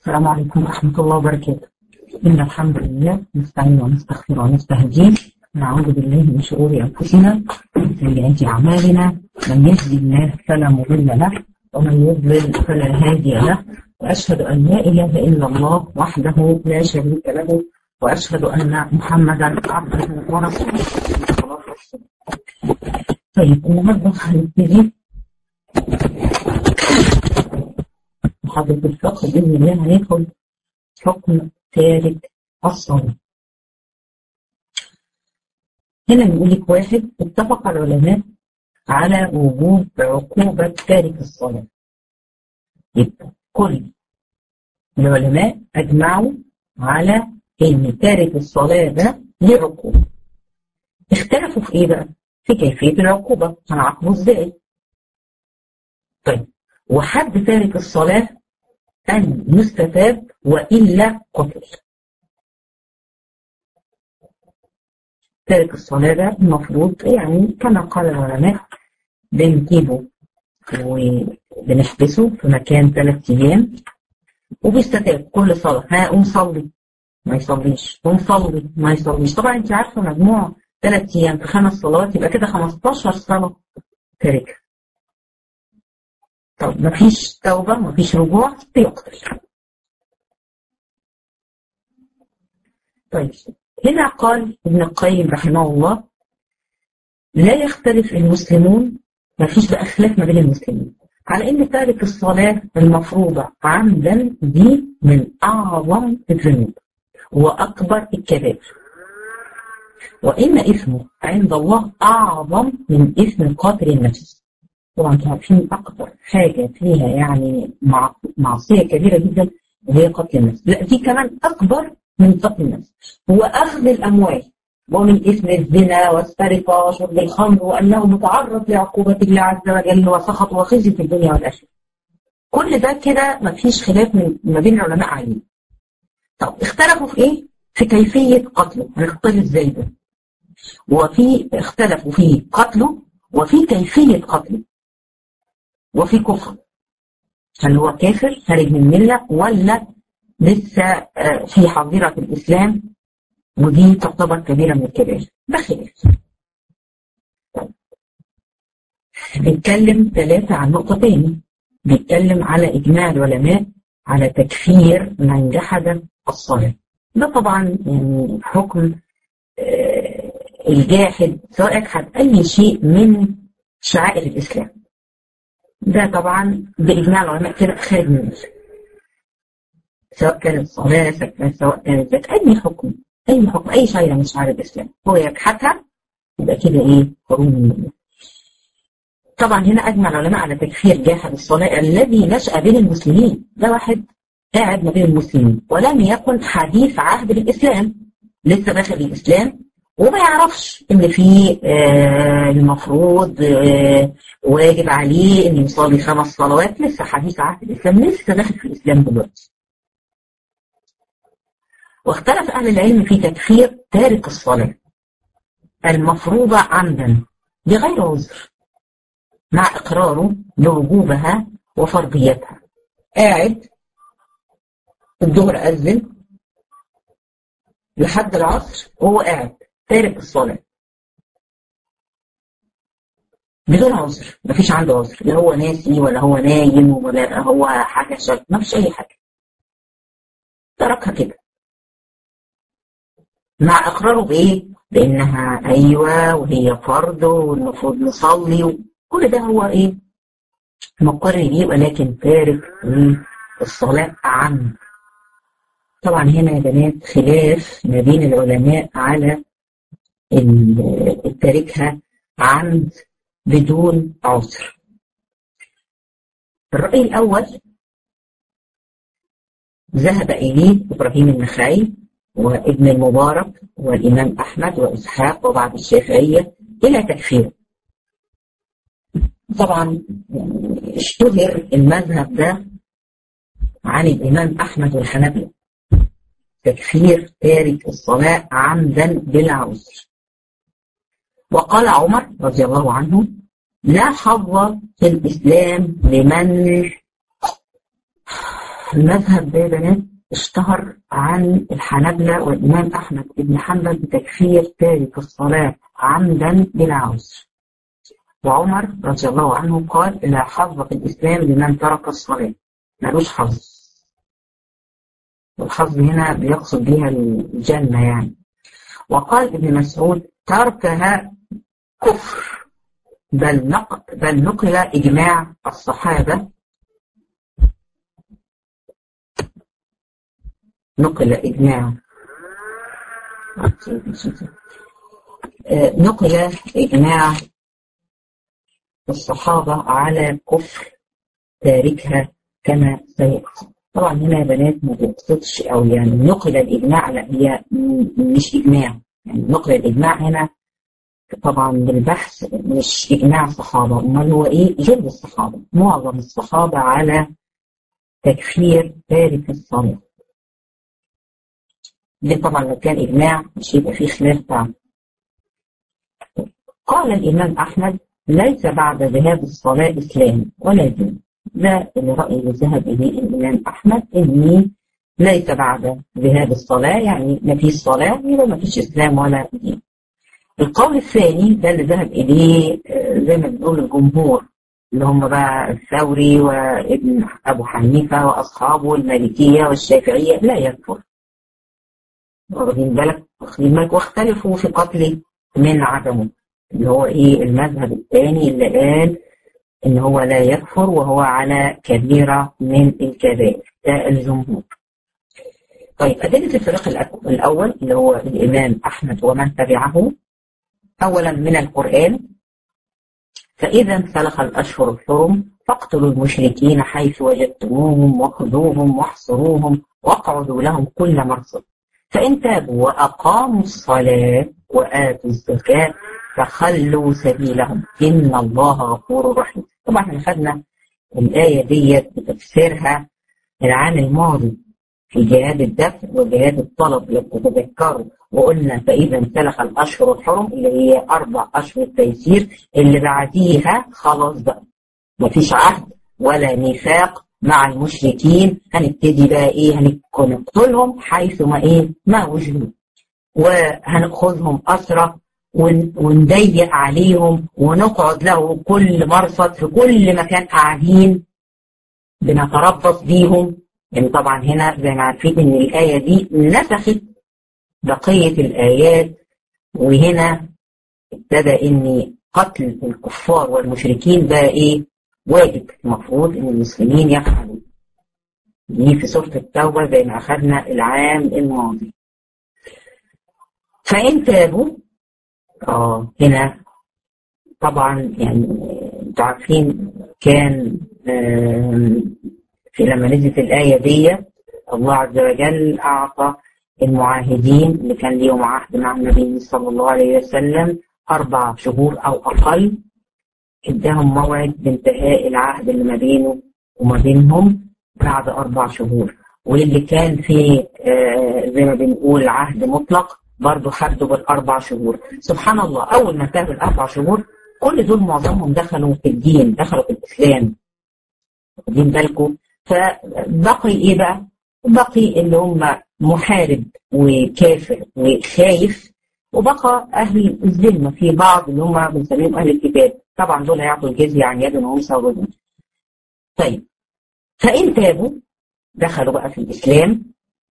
السلام عليكم ورحمة الله وبركاته إن الحمد لله نستعين ونستغفر ونستهديه نعوذ بالله من شرور أنفسنا ومن سيئات أعمالنا من يهدي الله فلا مضل له ومن يضلل فلا هادي له وأشهد أن لا إله إلا الله وحده لا شريك له وأشهد أن محمدا عبده ورسوله طيب النهارده هنبتدي محاضرة الفقه بإذن الله هندخل حكم تارك الصلاة. هنا بيقول لك واحد اتفق العلماء على وجوب عقوبة تارك الصلاة. يبقى كل العلماء أجمعوا على إن تارك الصلاة ده ليه عقوبة. اختلفوا في إيه بقى؟ في كيفية العقوبة، هنعاقبه إزاي؟ طيب وحد تارك الصلاة أن يستتاب وإلا قتل تارك الصلاة ده المفروض يعني كما قال العلماء بنجيبه وبنحبسه في مكان ثلاث أيام وبيستتاب كل صلاة ها قوم صلي ما يصليش قوم صلي ما يصليش طبعا انت عارفة مجموع ثلاث أيام في خمس صلوات يبقى كده 15 صلاة تاركها طب مفيش توبة مفيش رجوع بيقتل طيب هنا قال ابن القيم رحمه الله لا يختلف المسلمون مفيش بقى خلاف ما بين المسلمين على ان تارك الصلاة المفروضة عمدا دي من اعظم الذنوب واكبر الكبائر وان اثمه عند الله اعظم من اثم قاتل النفس طبعا انتوا عارفين اكتر حاجه فيها يعني مع... معصيه كبيره جدا وهي قتل النفس لا دي كمان اكبر من قتل النفس هو اخذ الاموال ومن اسم الزنا والسرقه وشرب الخمر وانه متعرض لعقوبه الله عز وجل وسخط وخزي في الدنيا والاخره كل ده كده ما فيش خلاف من ما بين العلماء عليه طب اختلفوا في ايه؟ في كيفيه قتله هنقتله ازاي ده؟ وفي اختلفوا في قتله وفي كيفيه قتله وفي كفر هل هو كافر خارج من الملة ولا لسه في حظيرة الإسلام ودي تعتبر كبيرة من الكبائر ده خلاف بيتكلم ثلاثة عن نقطة تاني بيتكلم على إجماع العلماء على تكفير من جحد الصلاة ده طبعا يعني حكم الجاحد سواء أجحد أي شيء من شعائر الإسلام ده طبعا بإجماع العلماء كده خارج من المسلم سواء كانت صلاة سواء كانت ذات أي حكم أي حكم أي شيء من شعائر الإسلام هو يجحدها يبقى كده إيه حروم من الله طبعا هنا أجمع العلماء على تكفير جاحد الصلاة الذي نشأ بين المسلمين ده واحد قاعد ما بين المسلمين ولم يكن حديث عهد بالإسلام لسه داخل الإسلام وما يعرفش ان في آه المفروض آه واجب عليه ان يصلي خمس صلوات لسه حديث عهد الاسلام لسه داخل في الاسلام دلوقتي. واختلف اهل العلم في تكفير تارك الصلاه المفروضه عمدا بغير عذر مع اقراره بوجوبها وفرضيتها. قاعد الظهر اذن لحد العصر وهو قاعد تارك الصلاة بدون عذر مفيش عنده عذر لا هو ناسي ولا هو نايم ولا هو حاجة شك مفيش أي حاجة تركها كده مع إقراره بإيه؟ بإنها أيوة وهي فرض والمفروض نصلي وكل ده هو إيه؟ مقر بيه ولكن تارك الصلاة عن طبعا هنا يا بنات خلاف ما بين العلماء على تاركها عمد بدون عذر الرأي الأول ذهب إليه إبراهيم النخعي وابن المبارك والإمام أحمد وإسحاق وبعض الشافعية إلى تكفيره طبعا اشتهر المذهب ده عن الإمام أحمد والحنابلة تكفير تارك الصلاة عمدا بلا عذر وقال عمر رضي الله عنه لا حظ في الإسلام لمن المذهب ده يا بنات اشتهر عن الحنابلة والإمام أحمد بن حنبل بتكفير تارك الصلاة عمدا بلا عذر وعمر رضي الله عنه قال لا حظ في الإسلام لمن ترك الصلاة ملوش حظ والحظ هنا بيقصد بها الجنة يعني وقال ابن مسعود تركها كفر بل نقل, بل نقل إجماع الصحابة نقل إجماع نقل إجماع الصحابة على كفر تاركها كما سيأتي طبعا هنا يا بنات ما بيقصدش أو يعني نقل الإجماع لا هي مش إجماع يعني نقل الإجماع هنا طبعا بالبحث مش إجماع الصحابة أمال هو إيه جلد الصحابة معظم الصحابة على تكفير تارك الصلاة ده طبعا لو كان إجماع مش يبقى فيه خلاف طبعا قال الإمام أحمد ليس بعد ذهاب الصلاة إسلام ولا دين ده الرأي اللي ذهب إليه الإمام أحمد إني ليس بعد ذهاب الصلاة يعني ما فيش صلاة يبقى ما فيش إسلام ولا دين القول الثاني ده اللي ذهب إليه زي ما بنقول الجمهور اللي هم بقى الثوري وابن أبو حنيفة وأصحابه المالكية والشافعية لا يكفر واخدين بالك واخدين بالك واختلفوا في قتله من عدمه اللي هو ايه المذهب الثاني اللي قال ان هو لا يكفر وهو على كبيرة من الكبائر ده الجمهور طيب أدلة الفريق الأول اللي هو الإمام أحمد ومن تبعه أولا من القرآن فإذا انسلخ الأشهر الحرم فاقتلوا المشركين حيث وجدتموهم وخذوهم واحصروهم واقعدوا لهم كل مرصد فإن تابوا وأقاموا الصلاة وآتوا الزكاة فخلوا سبيلهم إن الله غفور رحيم طبعا احنا خدنا الآية ديت بتفسيرها العام الماضي في جهاد الدفع وجهاد الطلب لو تتذكروا وقلنا فإذا انسلخ الأشهر الحرم اللي هي أربع أشهر تيسير اللي بعديها خلاص بقى مفيش عهد ولا ميثاق مع المشركين هنبتدي بقى ايه هنقتلهم حيث ما ايه ما وجدوا وهنأخذهم أسرى ونضيق عليهم ونقعد له كل مرصد في كل مكان قاعدين بنتربص بيهم يعني طبعا هنا زي ما عارفين ان الآية دي نسخت بقية الآيات وهنا ابتدى ان قتل الكفار والمشركين بقى ايه واجب المفروض ان المسلمين يفعلوا دي في سورة التوبة زي ما أخذنا العام الماضي فإن تابوا اه هنا طبعا يعني انتوا عارفين كان في لما نزلت الآية دي الله عز وجل أعطى المعاهدين اللي كان ليهم عهد مع النبي صلى الله عليه وسلم أربع شهور أو أقل اداهم موعد بانتهاء العهد اللي ما بينه وما بينهم بعد أربع شهور واللي كان في آه زي ما بنقول عهد مطلق برضه حدوا بالأربع شهور سبحان الله أول ما انتهى الأربع شهور كل دول معظمهم دخلوا في الدين دخلوا في الإسلام واخدين بالكم فبقي إيه بقى؟ بقي اللي هم محارب وكافر وخايف وبقى أهل الذمة في بعض اللي هم بنسميهم أهل الكتاب طبعا دول هيعطوا الجزية عن يد وهم صورون طيب فإن تابوا دخلوا بقى في الإسلام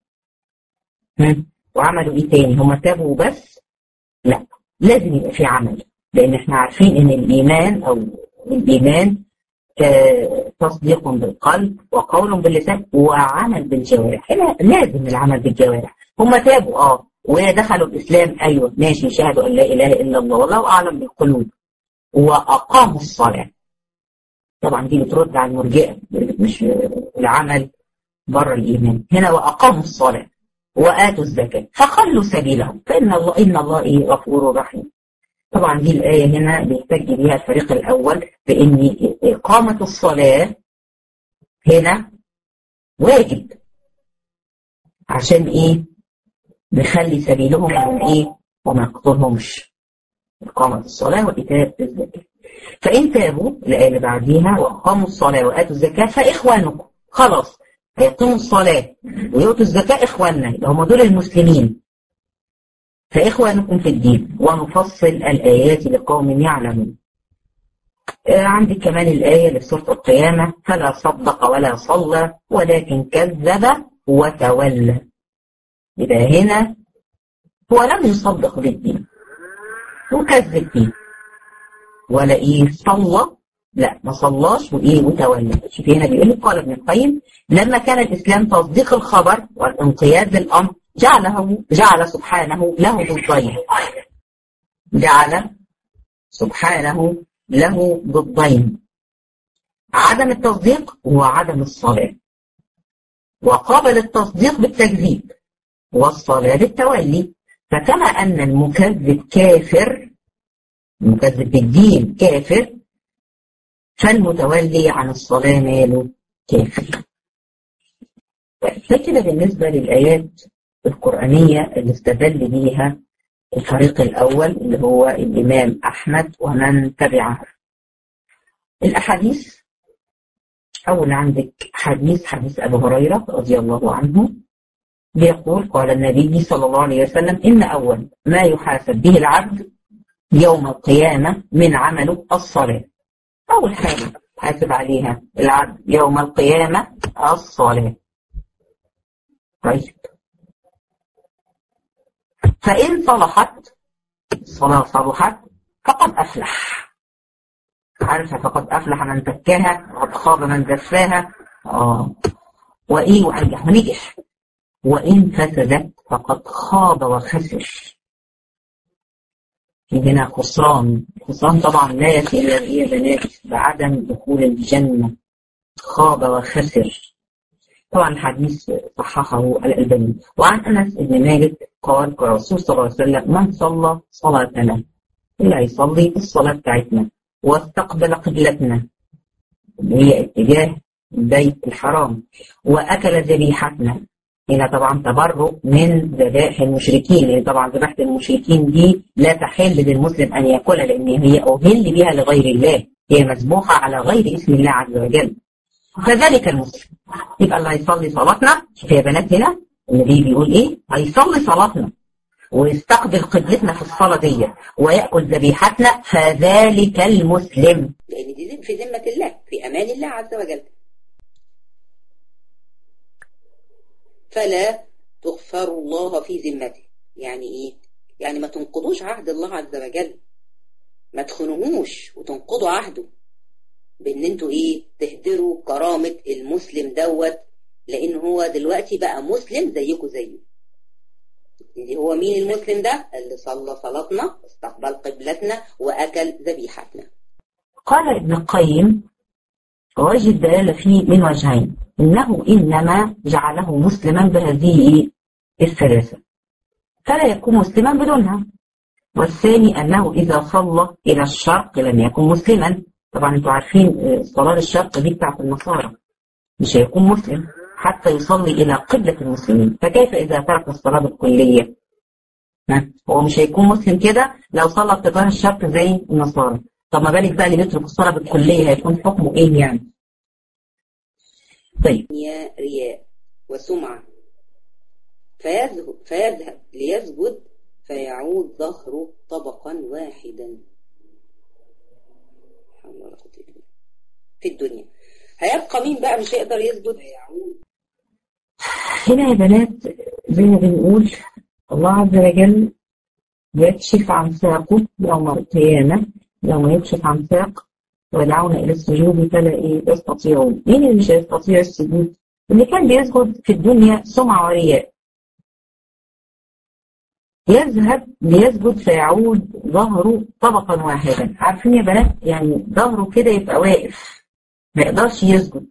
وعملوا إيه تاني هم تابوا بس لا لازم يبقى في عمل لأن احنا عارفين إن الإيمان أو الإيمان آه تصديق بالقلب وقول باللسان وعمل بالجوارح هنا لازم العمل بالجوارح هم تابوا اه ودخلوا الإسلام أيوة ماشي شهدوا أن لا إله إلا الله والله أعلم بالقلوب وأقاموا الصلاة طبعا دي بترد على المرجئة مش العمل بره الإيمان هنا وأقاموا الصلاة وآتوا الزكاة فخلوا سبيلهم فإن الله إن الله إيه غفور رحيم طبعا دي الآية هنا بيحتج بها الفريق الأول بإن إقامة الصلاة هنا واجب عشان إيه نخلي سبيلهم من إيه وما نقتلهمش إقامة الصلاة وإيتاء الزكاة فإن تابوا الآية اللي بعديها وأقاموا الصلاة وآتوا الزكاة فإخوانكم خلاص هيقيموا الصلاة ويؤتوا الزكاة إخواننا يبقى هم دول المسلمين فإخوانكم في الدين ونفصل الآيات لقوم يعلمون عندك كمان الآية لسورة القيامة فلا صدق ولا صلى ولكن كذب وتولى يبقى هنا هو لم يصدق بالدين وكذب فيه ولا ايه صلى لا ما صلاش وايه وتولى شوف هنا بيقول لك قال ابن القيم لما كان الاسلام تصديق الخبر والانقياد للامر جعله جعل سبحانه له ضدين جعل سبحانه له ضدين عدم التصديق وعدم الصلاة وقابل التصديق بالتكذيب والصلاة بالتولي فكما أن المكذب كافر المكذب بالدين كافر فالمتولي عن الصلاة ماله كافر فكده بالنسبة للآيات القرآنية اللي استدل بيها الفريق الأول اللي هو الإمام أحمد ومن تبعه الأحاديث أول عندك حديث حديث أبو هريرة رضي الله عنه بيقول قال النبي صلى الله عليه وسلم إن أول ما يحاسب به العبد يوم القيامة من عمله الصلاة أول حاجة حاسب عليها العبد يوم القيامة الصلاة طيب فإن صلحت الصلاة صلحت فقد أفلح عارفة فقد أفلح من تكاها وقد خاب من دساها آه وإيه وأنجح ونجح وإن فسدت فقد خاب وخسر في هنا خسران خسران طبعا لا يأتي إلا يا بنات بعدم دخول الجنة خاب وخسر طبعا الحديث صححه الألباني وعن أنس بن مالك قال قال الرسول صلى الله عليه وسلم من صلى صلاتنا اللي هيصلي الصلاة بتاعتنا واستقبل قبلتنا اللي هي اتجاه بيت الحرام وأكل ذبيحتنا هنا طبعا تبرؤ من ذبائح المشركين لان طبعا ذبيحه المشركين دي لا تحل للمسلم ان ياكلها لان هي اهل بها لغير الله هي مذبوحه على غير اسم الله عز وجل كذلك المسلم يبقى اللي هيصلي صلاتنا شوف يا بنات هنا النبي بيقول ايه هيصلي صلاتنا ويستقبل قبلتنا في الصلاه دي وياكل ذبيحتنا فذلك المسلم لان دي في ذمه الله في امان الله عز وجل فلا تغفر الله في ذمته يعني ايه يعني ما تنقضوش عهد الله عز وجل ما تخنوهوش وتنقضوا عهده بان انتوا ايه تهدروا كرامة المسلم دوت لان هو دلوقتي بقى مسلم زيكم زيه اللي هو مين المسلم ده اللي صلى صلاتنا استقبل قبلتنا واكل ذبيحتنا قال ابن القيم وجه الدلالة فيه من وجهين إنه إنما جعله مسلما بهذه الثلاثة فلا يكون مسلما بدونها والثاني أنه إذا صلى إلى الشرق لم يكن مسلما طبعا انتوا عارفين صلاة الشرق دي بتاعت النصارى مش هيكون مسلم حتى يصلي إلى قبلة المسلمين فكيف إذا ترك الصلاة بالكلية هو مش هيكون مسلم كده لو صلى اتجاه الشرق زي النصارى طب ما بالك بقى اللي بيترك الصلاة بالكلية هيكون حكمه إيه يعني طيب رياء رياء وسمعة فيذهب, فيذهب ليسجد فيعود ظهره طبقا واحدا في الدنيا هيبقى مين بقى مش هيقدر يسجد هنا يا بنات زي ما بنقول الله عز وجل يكشف عن ساقه يوم القيامة يوم يكشف عن ساق ويدعون إلى السجود فلا إيه يستطيعون مين اللي مش هيستطيع السجود اللي كان بيسجد في الدنيا سمعة ورياء يذهب ليسجد فيعود ظهره طبقا واحدا عارفين يا بنات يعني ظهره كده يبقى واقف ما يقدرش يسجد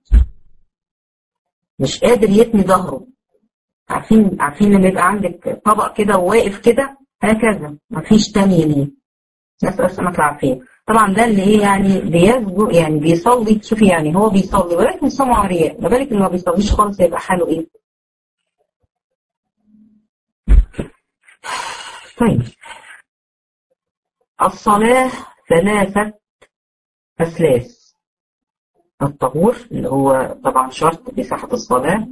مش قادر يتني ظهره عارفين عارفين لما يبقى عندك طبق كده وواقف كده هكذا مفيش تاني ليه نسأل السمك العافية طبعا ده اللي ايه يعني بيسجد يعني بيصلي شوفي يعني هو بيصلي ولكن سمعه رياء ما بالك اللي ما بيصليش خالص هيبقى حاله ايه طيب الصلاة ثلاثة أثلاث الطهور اللي هو طبعا شرط لصحة الصلاة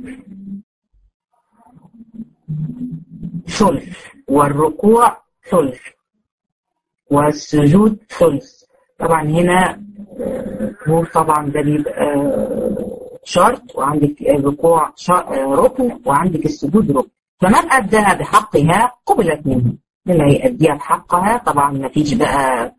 ثلث والركوع ثلث والسجود ثلث طبعا هنا الطهور طبعا ده بيبقى شرط وعندك الركوع ركن وعندك السجود ركن فمن أداها بحقها قبلت منه اللي هيأديها بحقها طبعا ما فيش بقى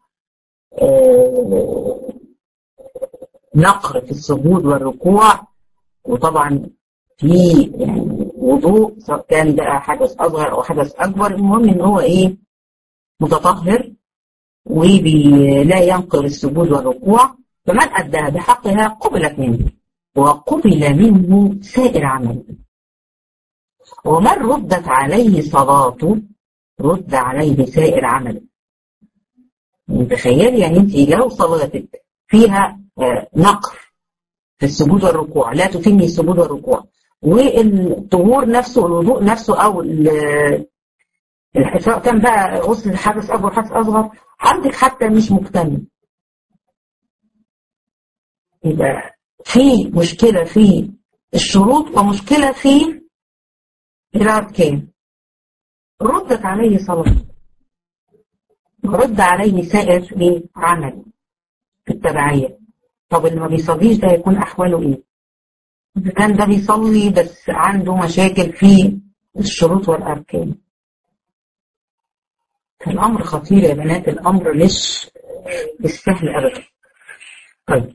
نقر في السجود والركوع وطبعا في يعني وضوء سواء كان بقى حدث اصغر او حدث اكبر المهم ان هو ايه متطهر ولا ينقر السجود والركوع فمن اداها بحقها قبلت منه وقبل منه سائر عمله ومن ردت عليه صلاته رد عليه سائر عمله تخيلي يعني انت لو صلاتك فيها نقر في السجود والركوع لا تتمي السجود والركوع والطهور نفسه الوضوء نفسه او سواء كان بقى غسل حدث اكبر حدث اصغر عندك حتى مش مكتمل يبقى في مشكله في الشروط ومشكله في الاركان ردت عليه صلاه ورد عليه سائر عمل في التبعيه طب اللي ما بيصليش ده هيكون احواله ايه؟ اذا كان ده بيصلي بس عنده مشاكل في الشروط والاركان الامر خطير يا بنات الامر مش بالسهل ابدا طيب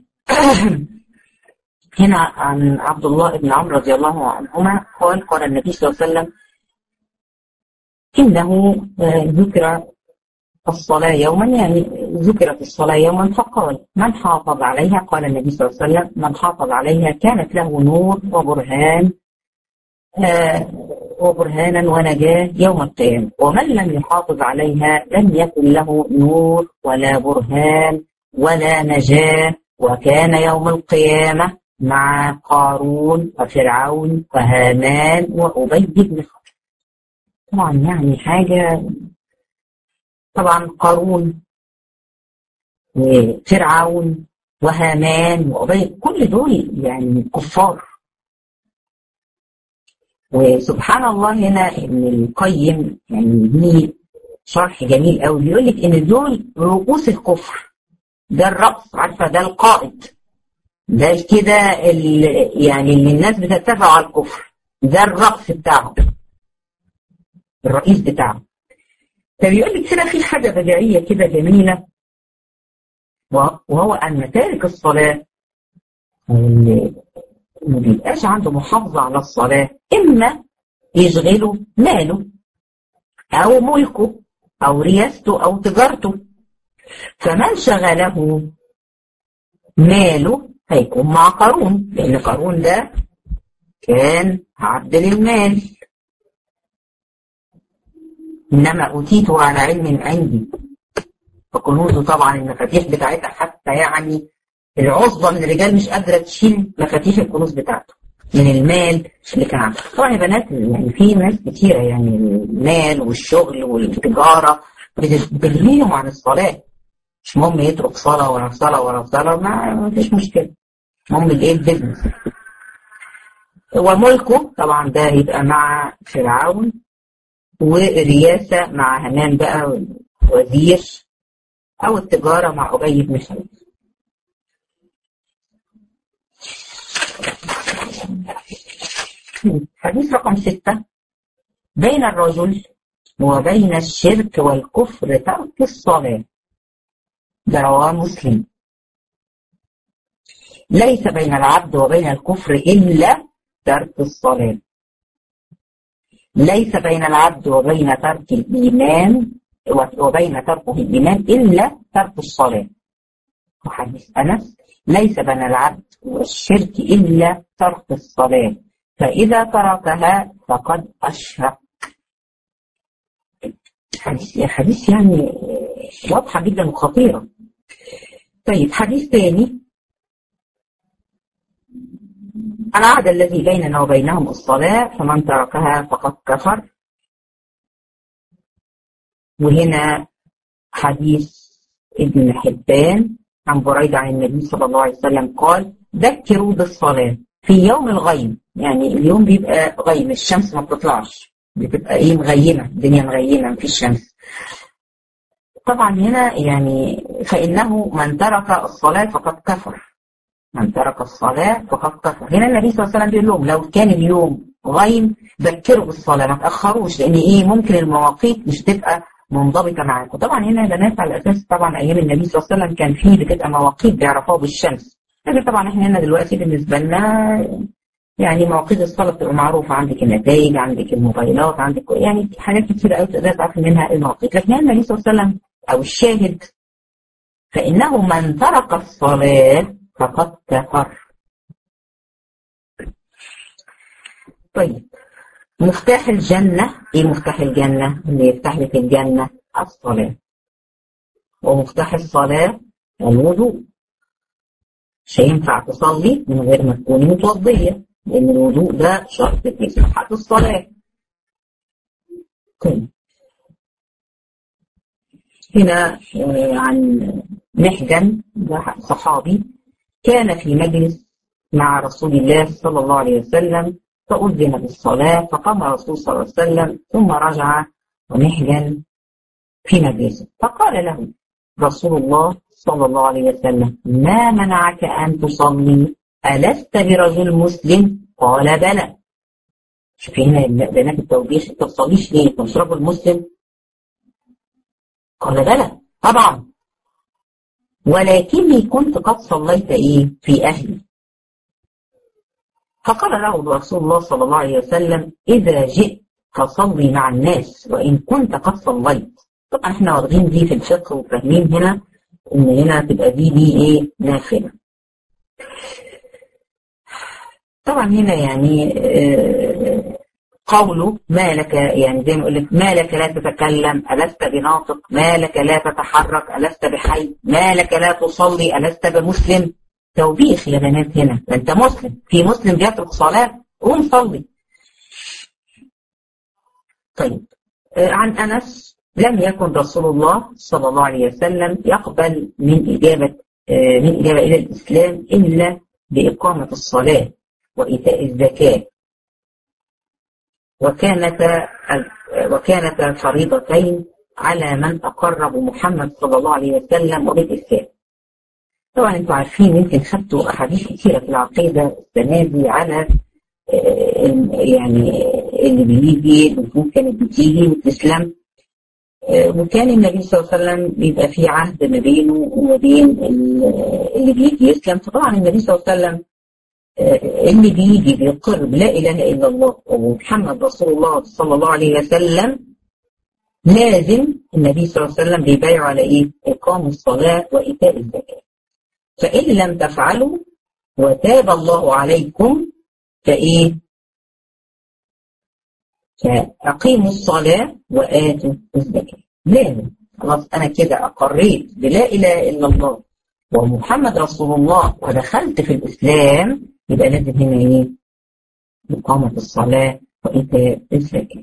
هنا عن عبد الله بن عمرو رضي الله عنهما قال قال النبي صلى الله عليه وسلم انه ذكر الصلاة يوما يعني ذكرت الصلاة يوما فقال من حافظ عليها قال النبي صلى الله عليه وسلم من حافظ عليها كانت له نور وبرهان آه وبرهانا ونجاة يوم القيامة ومن لم يحافظ عليها لم يكن له نور ولا برهان ولا نجاة وكان يوم القيامة مع قارون وفرعون وهامان وأبي بن خلف طبعا يعني حاجة طبعا قارون وفرعون وهامان وأبي كل دول يعني كفار وسبحان الله هنا ابن القيم يعني ليه شرح جميل قوي بيقول لك ان دول رؤوس الكفر ده الرأس عارفه ده القائد ده كده يعني اللي الناس بتتبع على الكفر ده الرأس بتاعهم الرئيس بتاعهم فبيقول لك هنا في حاجة بديعية كده جميلة وهو أن تارك الصلاة ما بيبقاش عنده محافظة على الصلاة إما يشغله ماله أو ملكه أو رياسته أو تجارته فمن شغله ماله هيكون مع قارون لأن قارون ده كان عبد للمال إنما أوتيته على علم عندي فكنوزه طبعا المفاتيح بتاعتها حتى يعني العصبة من الرجال مش قادرة تشيل مفاتيح الكنوز بتاعته من المال اللي كان عنده طبعا يا بنات يعني في ناس كتيرة يعني المال والشغل والتجارة بتلهيهم عن الصلاة مش مهم يترك صلاة ورا صلاة ورا صلاة ما فيش مشكلة المهم الايه البيزنس وملكه طبعا ده هيبقى مع فرعون والرياسة مع همان بقى وزير أو التجارة مع أبي بن خلف حديث رقم ستة بين الرجل وبين الشرك والكفر ترك الصلاة ده رواه مسلم ليس بين العبد وبين الكفر إلا ترك الصلاة ليس بين العبد وبين ترك الإيمان وبين تركه الإيمان إلا ترك الصلاة وحديث أنس ليس بين العبد والشرك إلا ترك الصلاة فإذا تركها فقد أشرك حديث حديث يعني واضحة جدا وخطيرة طيب حديث ثاني العهد الذي بيننا وبينهم الصلاة فمن تركها فقد كفر وهنا حديث ابن حبان عن بريدة عن النبي صلى الله عليه وسلم قال ذكروا بالصلاة في يوم الغيم يعني اليوم بيبقى غيم الشمس ما بتطلعش بتبقى ايه مغيمة الدنيا مغيمة في الشمس طبعا هنا يعني فإنه من ترك الصلاة فقد كفر من ترك الصلاة فقد كفر هنا النبي صلى الله عليه وسلم بيقول لهم لو كان اليوم غيم ذكروا بالصلاة ما تأخروش لأن إيه ممكن المواقيت مش تبقى منضبطة معاكم طبعا هنا يا بنات على أساس طبعا أيام النبي صلى الله عليه وسلم كان فيه بتبقى مواقيت بيعرفوها بالشمس لكن طبعا احنا هنا دلوقتي بالنسبة لنا يعني مواقيت الصلاة بتبقى معروفة عندك النتائج عندك الموبايلات عندك يعني حاجات كتير قوي تقدر تعرف منها المواقيت لكن النبي صلى الله عليه وسلم أو الشاهد فإنه من ترك الصلاة فقد كفر طيب مفتاح الجنة ايه مفتاح الجنة اللي يفتح لك الجنة الصلاة ومفتاح الصلاة الوضوء مش هينفع تصلي من غير ما تكوني متوضية لأن الوضوء ده شرط في صحة الصلاة طيب هنا عن محجن صحابي كان في مجلس مع رسول الله صلى الله عليه وسلم فأذن بالصلاة فقام الرسول صلى الله عليه وسلم ثم رجع ومحجن في مجلسه فقال له رسول الله صلى الله عليه وسلم ما منعك أن تصلي ألست برجل مسلم قال بلى شوفي هنا بنات التوبيخ انت تصليش ليه انت مش رجل مسلم قال بلى طبعا ولكني كنت قد صليت ايه في اهلي فقال له رسول الله صلى الله عليه وسلم اذا جئت فصلي مع الناس وان كنت قد صليت طبعا احنا واخدين دي في الفقه وفاهمين هنا ان هنا تبقى دي دي ايه نافله طبعا هنا يعني قوله ما لك يعني زي ما اقول لك ما لك لا تتكلم ألست بناطق ما لك لا تتحرك ألست بحي ما لك لا تصلي ألست بمسلم توبيخ يا بنات هنا انت مسلم في مسلم بيترك صلاة قوم صلي طيب عن أنس لم يكن رسول الله صلى الله عليه وسلم يقبل من إجابة من إجابة إلى الإسلام إلا بإقامة الصلاة وإيتاء الزكاة وكانت وكانت فريضتين على من تقرب محمد صلى الله عليه وسلم وبالإسلام طبعا انتم عارفين يمكن خدتوا أحاديث كثيرة في العقيدة السنة دي على يعني اللي بيجي النفوس كانت بتيجي وتسلم وكان النبي صلى الله عليه وسلم بيبقى في عهد ما بينه وما بين اللي بيجي يسلم فطبعا النبي صلى الله عليه وسلم اللي بيجي بيقر بلا اله الا الله ومحمد رسول الله صلى الله عليه وسلم لازم النبي صلى الله عليه وسلم بيبايع على ايه؟ اقام الصلاه وايتاء الزكاه. فان لم تفعلوا وتاب الله عليكم فايه؟ فاقيموا الصلاه واتوا الزكاه. لازم خلاص انا كده اقريت بلا اله الا الله ومحمد رسول الله ودخلت في الاسلام يبقى لازم هنا ايه؟ إقامة الصلاة وإيتاء الزكاة.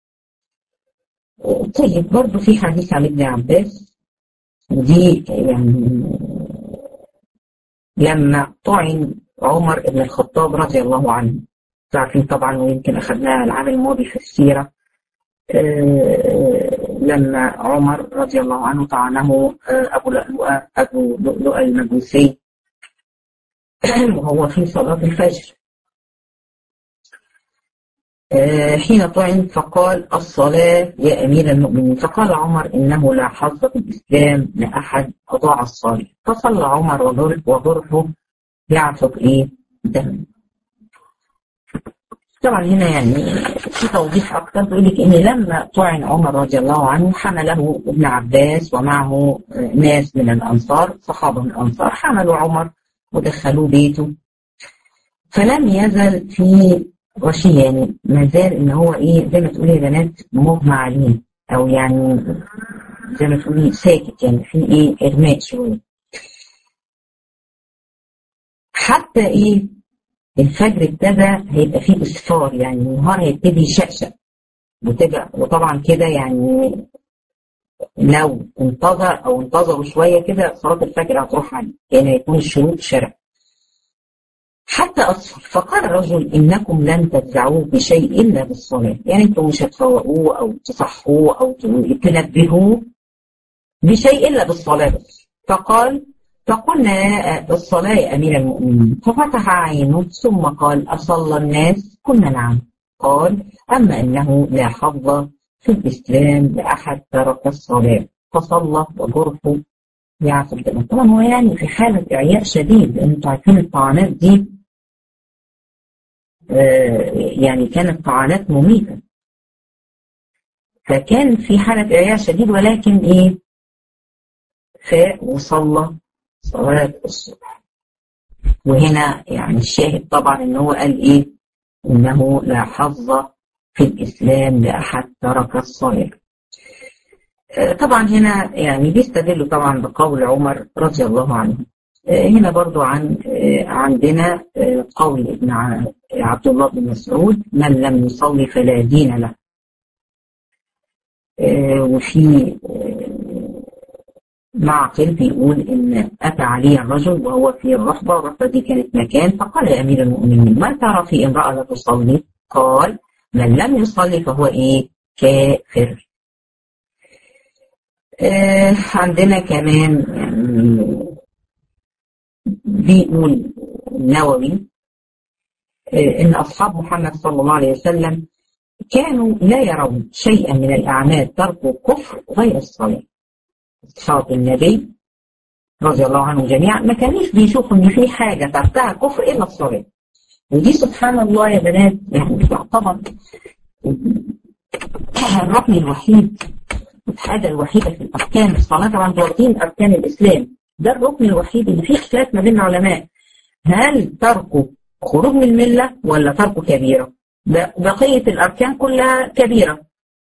طيب برضه في حديث عن ابن عباس ودي يعني لما طعن عمر بن الخطاب رضي الله عنه عارفين طبعا ويمكن أخذناها العام الماضي في السيرة لما عمر رضي الله عنه طعنه أبو لؤلؤة أبو لؤلؤة المجوسي وهو في صلاة الفجر حين طعن فقال الصلاة يا أمير المؤمنين فقال عمر إنه لا حظ في الإسلام لأحد أضاع الصلاة فصلى عمر وضرحه يعصب إيه دم طبعا هنا يعني في توضيح أكثر بيقول لك إن لما طعن عمر رضي الله عنه حمله ابن عباس ومعه ناس من الأنصار صحابة من الأنصار حملوا عمر ودخلوه بيته فلم يزل في غشي يعني ما زال ان هو ايه زي ما تقولي يا بنات مغمى عليه او يعني زي ما تقولي ساكت يعني في ايه اغماء شويه حتى ايه الفجر ابتدى هيبقى فيه اصفار يعني النهار هيبتدي يشقشق وطبعا كده يعني لو انتظر او انتظروا شويه كده صلاه الفجر هتروح عليه يعني هيكون الشروق شرق حتى أصفر فقال الرجل إنكم لن تدفعوه بشيء إلا بالصلاة يعني أنتم مش هتفوقوه أو تصحوه أو تنبهوه بشيء إلا بالصلاة بس فقال فقلنا الصلاة يا أمير المؤمنين ففتح عينه ثم قال أصلى الناس قلنا نعم قال أما إنه لا حظ في الإسلام لأحد ترك الصلاة فصلى وجرحه يعصب دمه طبعا هو يعني في حالة إعياء شديد لأن انتوا عارفين الطعنات دي آه يعني كانت طعنات مميتة فكان في حالة إعياء شديد ولكن إيه فاق وصلى صلاة الصبح وهنا يعني الشاهد طبعا إن هو قال إيه إنه لا حظ في الإسلام لأحد ترك الصلاة طبعا هنا يعني بيستدلوا طبعا بقول عمر رضي الله عنه هنا برضو عن عندنا قول ابن عبد الله بن مسعود من لم يصلي فلا دين له وفي معقل بيقول ان اتى عليه الرجل وهو في الرحبه والرحبه دي كانت مكان فقال يا امير المؤمنين ما ترى في امراه لا تصلي؟ قال من لم يصلي فهو ايه؟ كافر. آه عندنا كمان يعني بيقول النووي آه ان اصحاب محمد صلى الله عليه وسلم كانوا لا يرون شيئا من الاعمال تركوا كفر غير الصلاه. اصحاب النبي رضي الله عنهم جميعا ما كانوش بيشوفوا ان في حاجه تركها كفر الا الصلاه. ودي سبحان الله يا بنات يعني تعتبر الركن الوحيد الحاجة الوحيدة في الأركان الصلاة طبعا واخدين أركان الإسلام ده الركن الوحيد اللي فيه اختلاف ما بين العلماء هل تركه خروج من الملة ولا تركه كبيرة؟ بقية الأركان كلها كبيرة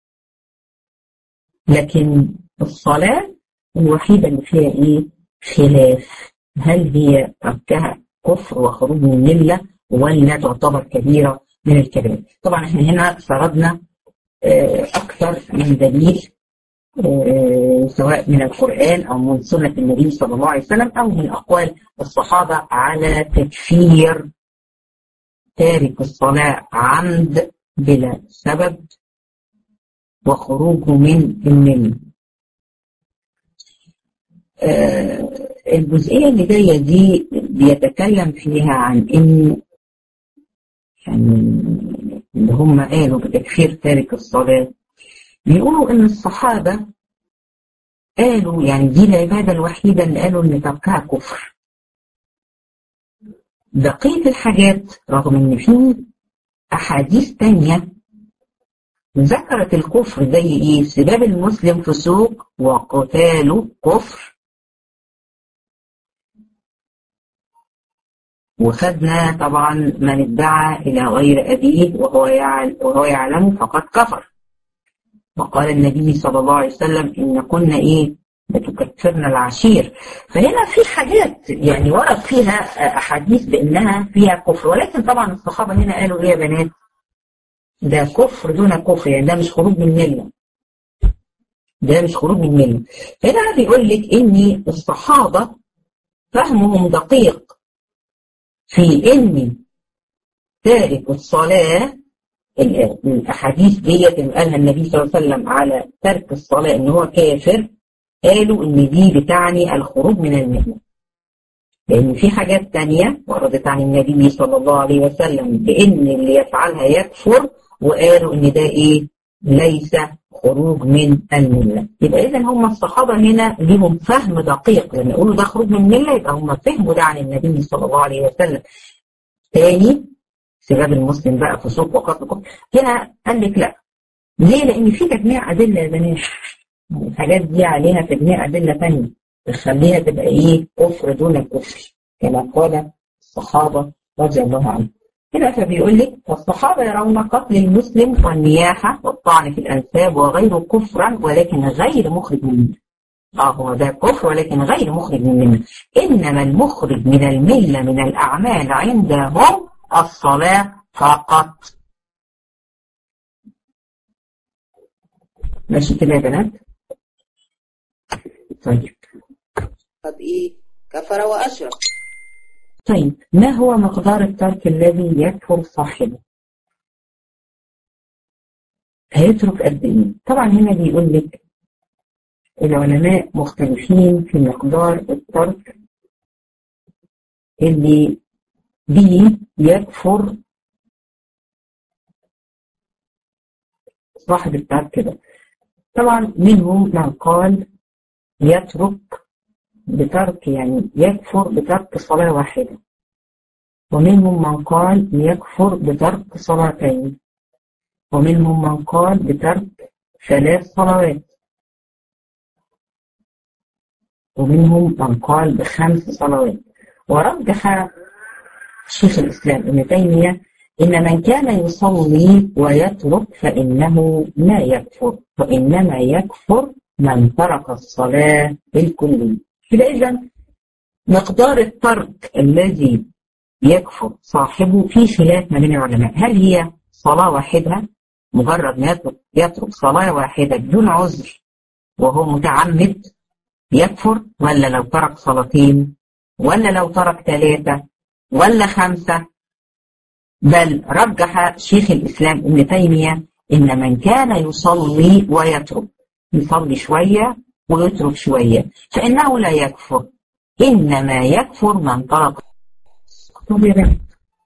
لكن الصلاة الوحيدة اللي فيها إيه؟ خلاف هل هي تركها كفر وخروج من الملة ولا تعتبر كبيرة من الكبائر طبعا احنا هنا سردنا أكثر من دليل سواء من القرآن أو من سنة النبي صلى الله عليه وسلم أو من أقوال الصحابة على تكفير تارك الصلاة عمد بلا سبب وخروجه من الملة الجزئية اللي جاية دي بيتكلم فيها عن إن يعني اللي هم قالوا بتكفير تارك الصلاة بيقولوا إن الصحابة قالوا يعني دي العبادة الوحيدة اللي قالوا إن تركها كفر بقية الحاجات رغم إن في أحاديث تانية ذكرت الكفر زي إيه؟ سباب المسلم فسوق وقتاله كفر وخدنا طبعا من ادعى إلى غير أبيه وهو يعلم, وهو يعلم فقد كفر وقال النبي صلى الله عليه وسلم إن كنا إيه بتكفرنا العشير فهنا في حاجات يعني ورد فيها أحاديث بأنها فيها كفر ولكن طبعا الصحابة هنا قالوا إيه يا بنات ده كفر دون كفر يعني ده مش خروج من ملة ده مش خروج من ملة هنا بيقول لك إن الصحابة فهمهم دقيق في ان تارك الصلاة الأحاديث ديت اللي قالها النبي صلى الله عليه وسلم على ترك الصلاة إن هو كافر قالوا إن دي بتعني الخروج من الملة لأن في حاجات تانية وردت عن النبي صلى الله عليه وسلم بإن اللي يفعلها يكفر وقالوا إن ده إيه ليس خروج من الملة يبقى إذا هم الصحابة هنا ليهم فهم دقيق لما يقولوا ده خروج من الملة يبقى هم فهموا ده عن النبي صلى الله عليه وسلم تاني سباب المسلم بقى فسوق وقتل هنا قال لك لا ليه؟ لأن في تجميع أدلة يا بنات الحاجات دي عليها تجميع أدلة ثانية تخليها تبقى إيه كفر دون كفر كما قال الصحابة رضي الله عنهم هنا فبيقول لك فالصحابة يرون قتل المسلم والنياحة والطعن في الأنساب وغيره كفرا ولكن غير مخرج منه اه هو ده كفر ولكن غير مخرج منه إنما المخرج من الملة من الأعمال عندهم الصلاة فقط ماشي كده يا بنات طيب طب ايه كفر واشرك طيب ما هو مقدار الترك الذي يكفر صاحبه هيترك قد ايه طبعا هنا بيقول لك العلماء مختلفين في مقدار الترك اللي به يكفر صاحب الترك ده طبعا منهم من قال يترك بترك يعني يكفر بترك صلاة واحدة ومنهم من قال يكفر بترك صلاتين ومنهم من قال بترك ثلاث صلوات ومنهم من قال بخمس صلوات ورجح شيخ الإسلام ابن تيمية إن من كان يصلي ويترك فإنه لا يكفر وإنما يكفر من ترك الصلاة بالكلية كده إذا مقدار الترك الذي يكفر صاحبه في خلاف ما بين العلماء هل هي صلاة واحدة مجرد ما يترك, يترك صلاة واحدة بدون عذر وهو متعمد يكفر ولا لو ترك صلاتين ولا لو ترك ثلاثة ولا خمسة بل رجح شيخ الإسلام ابن تيمية إن من كان يصلي ويترك يصلي شوية ويترك شوية فإنه لا يكفر إنما يكفر من ترك طب يا بنت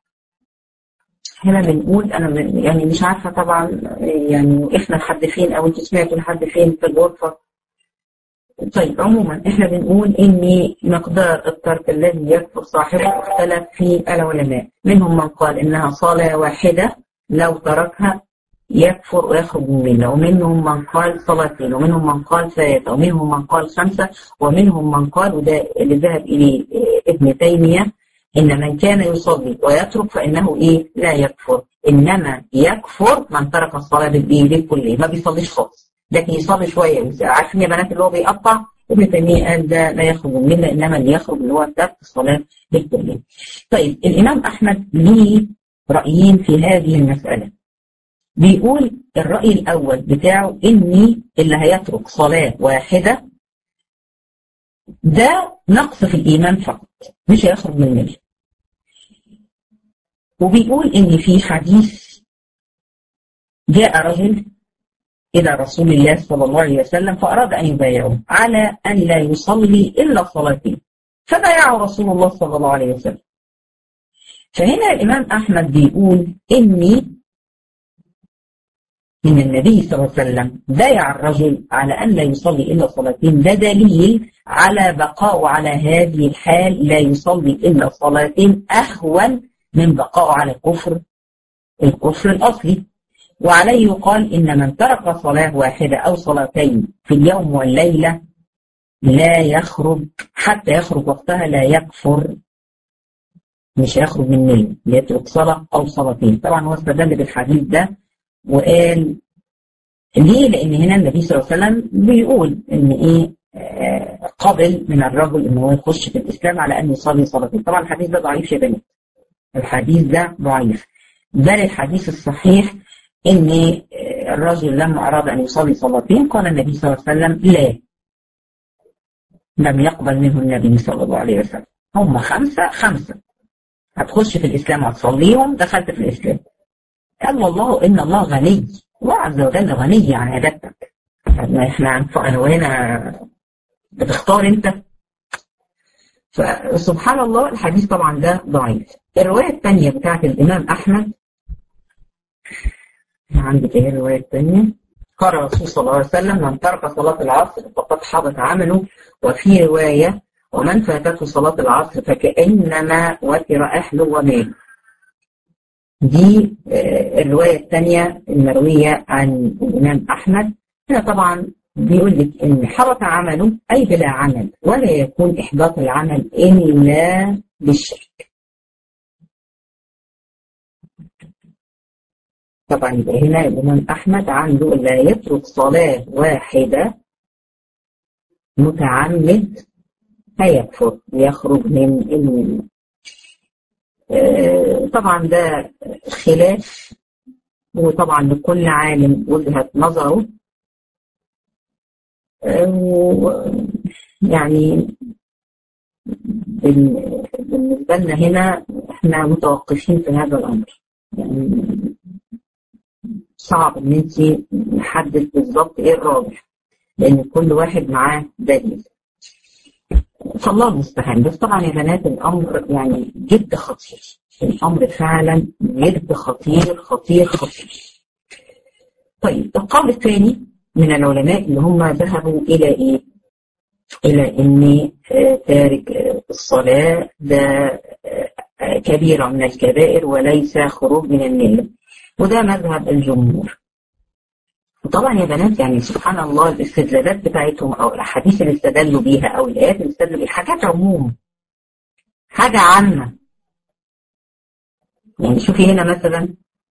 هنا بنقول أنا يعني مش عارفة طبعا يعني إحنا لحد فين أو أنتوا سمعتوا لحد فين في الغرفة طيب عموما احنا بنقول ان مقدار الترك الذي يكفر صاحبه اختلف في العلماء منهم من قال انها صلاة واحدة لو تركها يكفر ويخرج من المله ومنهم من قال صلاتين ومنهم من قال ثلاثة ومنهم من قال خمسة ومنهم من قال وده اللي ذهب إليه ابن تيمية إن من كان يصلي ويترك فإنه إيه لا يكفر إنما يكفر من ترك الصلاة بالإيه بالكلية ما بيصليش خالص لكن يصلي شوية عارفين يا بنات اللي هو بيقطع ابن تيمية قال ده لا يخرج من المله إنما اللي يخرج اللي هو ترك الصلاة بالكلية طيب الإمام أحمد ليه رأيين في هذه المسألة بيقول الرأي الأول بتاعه إني اللي هيترك صلاة واحدة ده نقص في الإيمان فقط مش هيخرج من المله وبيقول إن في حديث جاء رجل إلى رسول الله صلى الله عليه وسلم فأراد أن يبايعه على أن لا يصلي إلا صلاتين فبايعه رسول الله صلى الله عليه وسلم فهنا الإمام أحمد بيقول إني إن النبي صلى الله عليه وسلم بايع الرجل على أن لا يصلي إلا صلاتين ده دليل على بقاء على هذه الحال لا يصلي إلا صلاتين أهون من بقاء على الكفر الكفر الأصلي وعليه يقال إن من ترك صلاة واحدة أو صلاتين في اليوم والليلة لا يخرج حتى يخرج وقتها لا يكفر مش هيخرج من مله يترك صلاة أو صلاتين طبعا هو استدل بالحديث ده وقال ليه؟ لأن هنا النبي صلى الله عليه وسلم بيقول إن إيه آه قبل من الرجل إن هو يخش في الإسلام على أن يصلي صلاتين طبعا الحديث ده ضعيف يا بنات الحديث ده ضعيف بل الحديث الصحيح ان الرجل لما اراد ان يصلي صلاتين قال النبي صلى الله عليه وسلم لا لم يقبل منه النبي صلى الله عليه وسلم هم خمسه خمسه هتخش في الاسلام وتصليهم دخلت في الاسلام قال والله ان الله غني الله عز وجل غني عن عبادتك احنا انا وهنا بتختار انت فسبحان الله الحديث طبعا ده ضعيف الروايه الثانيه بتاعت الامام احمد عندك ايه الرواية الثانية قال الرسول صلى الله عليه وسلم من ترك صلاة العصر فقد حبط عمله وفي رواية ومن فاتته صلاة العصر فكأنما وتر أهله وماله دي الرواية الثانية المروية عن الإمام أحمد هنا طبعا بيقول لك إن حبط عمله أي بلا عمل ولا يكون إحباط العمل إلا بالشرك طبعا يبقى هنا الإمام أحمد عنده لا يترك صلاة واحدة متعمد هيكفر ويخرج من الملة آه طبعا ده خلاف وطبعا لكل عالم وجهة نظره آه يعني بالنسبة لنا هنا احنا متوقفين في هذا الأمر يعني صعب ان انت نحدد بالظبط ايه الراجح لان كل واحد معاه دليل فالله المستعان بس طبعا يا بنات الامر يعني جد خطير الامر فعلا جد خطير خطير خطير طيب القول الثاني من العلماء اللي هم ذهبوا الى ايه الى ان تارك الصلاه ده كبيره من الكبائر وليس خروج من المله وده مذهب الجمهور وطبعا يا بنات يعني سبحان الله الاستدلالات بتاعتهم او الاحاديث اللي استدلوا بيها او الايات اللي استدلوا بيها حاجات عموم حاجه عامه يعني شوفي هنا مثلا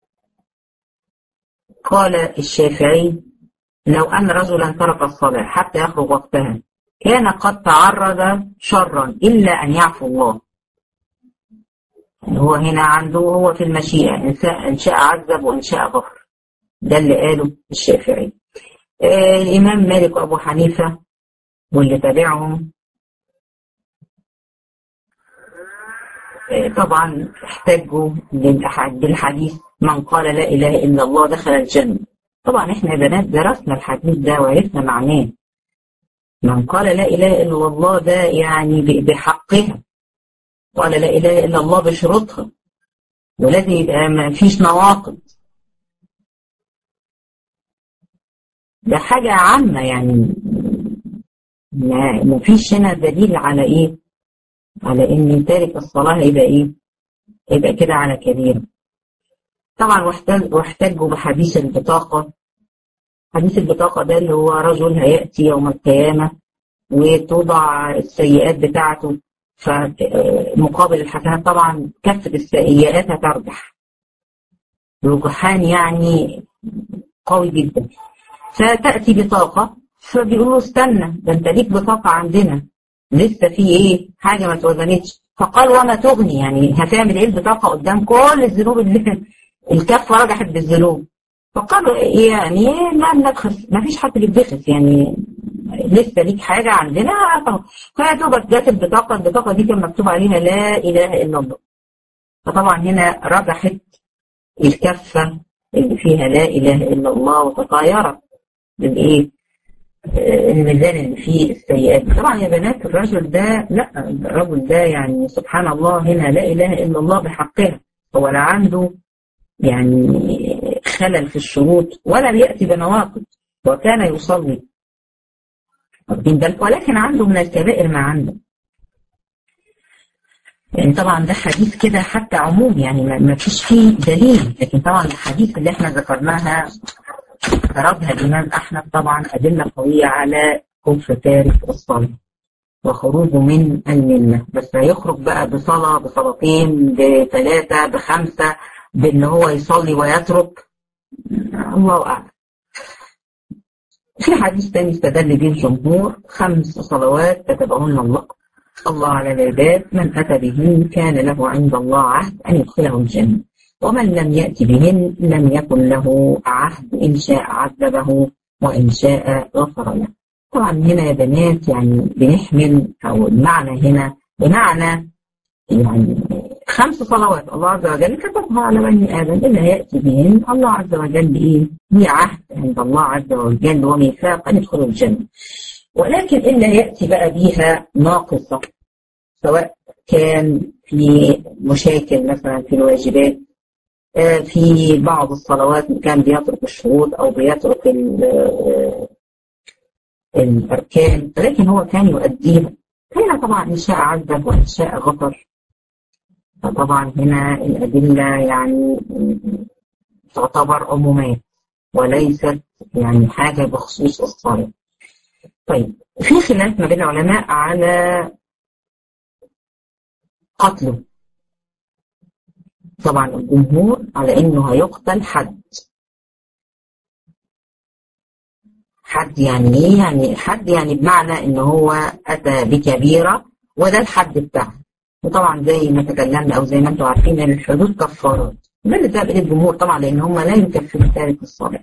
قال الشافعي لو ان رجلا ترك الصلاه حتى يخرج وقتها كان قد تعرض شرا الا ان يعفو الله هو هنا عنده هو في المشيئة إن شاء عذب وإن شاء غفر ده اللي قاله الشافعي آه الإمام مالك وأبو حنيفة واللي تابعهم آه طبعا احتجوا بالحديث من قال لا إله إلا الله دخل الجنة طبعا احنا يا بنات درسنا الحديث ده وعرفنا معناه من قال لا إله إلا الله ده يعني بحقها قال لا إله إلا الله بشروطها ولازم يبقى ما فيش نواقض ده حاجة عامة يعني ما فيش هنا دليل على إيه على إن تارك الصلاة هيبقى إيه هيبقى كده على كبيرة طبعا واحتجوا بحديث البطاقة حديث البطاقة ده اللي هو رجل هيأتي يوم القيامة وتوضع السيئات بتاعته فمقابل الحسنات طبعا كفة السيئات هترجح رجحان يعني قوي جدا فتأتي بطاقة فبيقولوا استنى ده انت ليك بطاقة عندنا لسه في ايه حاجة ما توزنتش فقال وما تغني يعني هتعمل ايه البطاقة قدام كل الذنوب اللي الكفة رجحت بالذنوب فقالوا إيه يعني ما نبخس ما فيش حد بيتبخس يعني لسه ليك حاجة عندنا فيا دوبك جت البطاقة البطاقة دي كان مكتوب عليها لا إله إلا الله فطبعا هنا رجحت الكفة اللي فيها لا إله إلا الله وتطايرت بالإيه الميزان اللي فيه السيئات طبعا يا بنات الرجل ده لا الرجل ده يعني سبحان الله هنا لا إله إلا الله بحقها هو لا عنده يعني خلل في الشروط ولا بيأتي بنواقض وكان يصلي واخدين بالك ولكن عنده من الكبائر ما عنده يعني طبعا ده حديث كده حتى عموم يعني ما فيش فيه دليل لكن طبعا الحديث اللي احنا ذكرناها ضربها الامام احمد طبعا ادله قويه على كفر تارك الصلاه وخروجه من المله بس هيخرج بقى بصلاه بصلاتين بثلاثه بخمسه بان هو يصلي ويترك الله اعلم في حديث تاني استدل به الجمهور خمس صلوات كتبهن الله الله على العباد من أتى بهن كان له عند الله عهد أن يدخله الجنة ومن لم يأتي بهن لم يكن له عهد إن شاء عذبه وإن شاء غفر له طبعا هنا يا بنات يعني بنحمل أو المعنى هنا بمعنى يعني خمس صلوات الله عز وجل كتبها على بني آدم اللي هيأتي بهن الله عز وجل إيه؟ هي عهد عند الله عز وجل وميثاق أن يدخلوا الجنة ولكن اللي هيأتي بقى بيها ناقصة سواء كان في مشاكل مثلا في الواجبات في بعض الصلوات كان بيترك الشروط أو بيترك الأركان لكن هو كان يؤديها هنا طبعا إن شاء عذب وإن شاء غفر فطبعا هنا الأدلة يعني تعتبر عمومات وليست يعني حاجة بخصوص الصلاة طيب في خلاف ما بين العلماء على قتله طبعا الجمهور على انه هيقتل حد حد يعني ايه يعني حد يعني بمعنى ان هو اتى بكبيره وده الحد بتاعه وطبعا زي ما تكلمنا او زي ما انتم عارفين ان الحدود كفارات ده اللي ذهب اليه الجمهور طبعا لان هم لا يكفروا تارك الصلاه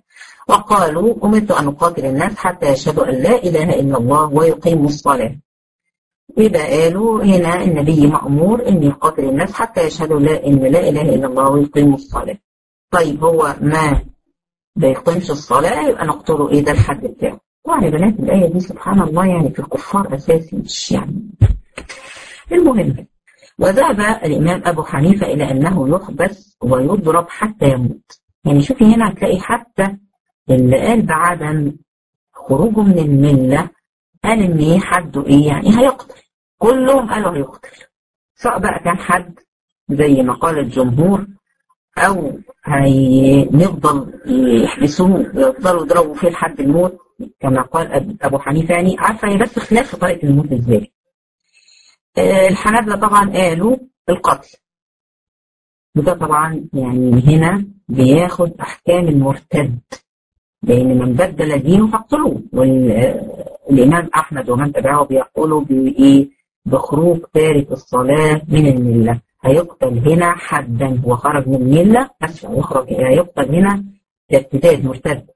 وقالوا امرت ان اقاتل الناس حتى يشهدوا ان لا اله الا الله ويقيموا الصلاه يبقى قالوا هنا النبي مأمور ان يقاتل الناس حتى يشهدوا لا ان لا اله الا الله ويقيموا الصلاة طيب هو ما بيقيمش الصلاة يبقى نقتله ايه ده الحد بتاعه طبعا يا بنات الآية دي سبحان الله يعني في الكفار أساسي مش يعني المهم وذهب الإمام أبو حنيفة إلى أنه يحبس ويضرب حتى يموت يعني شوفي هنا هتلاقي حتى اللي قال بعدم خروجه من الملة قال إن إيه حده إيه يعني هيقتل كلهم قالوا هيقتل سواء بقى كان حد زي ما قال الجمهور أو هنفضل يحبسوه ويفضلوا يضربوا فيه لحد الموت كما قال أبو حنيفة يعني عارفة هي بس خلاف في طريقة الموت إزاي الحنابلة طبعا قالوا القتل وده طبعا يعني هنا بياخد أحكام المرتد لأن من بدل دينه فاقتلوه والإمام أحمد ومن تبعه بيقولوا بإيه بخروج تارك الصلاة من الملة هيقتل هنا حدا هو خرج من الملة أسفل يخرج هيقتل هنا ارتداد مرتد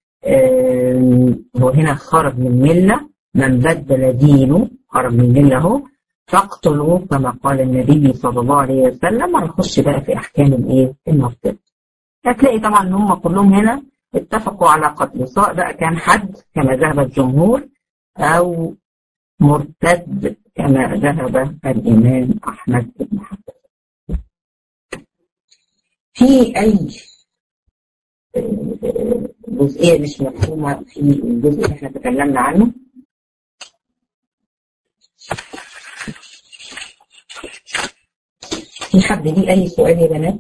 هو هنا خرج من الملة من بدل دينه خرج من الملة اهو فاقتلوا كما قال النبي صلى الله عليه وسلم ونخش بقى في احكام الايه المرتد هتلاقي طبعا ان هم كلهم هنا اتفقوا على قتله سواء بقى كان حد كما ذهب الجمهور او مرتد كما ذهب الامام احمد بن حنبل في اي جزئيه مش مفهومه في الجزء اللي احنا تكلمنا عنه في حد ليه أي سؤال يا بنات؟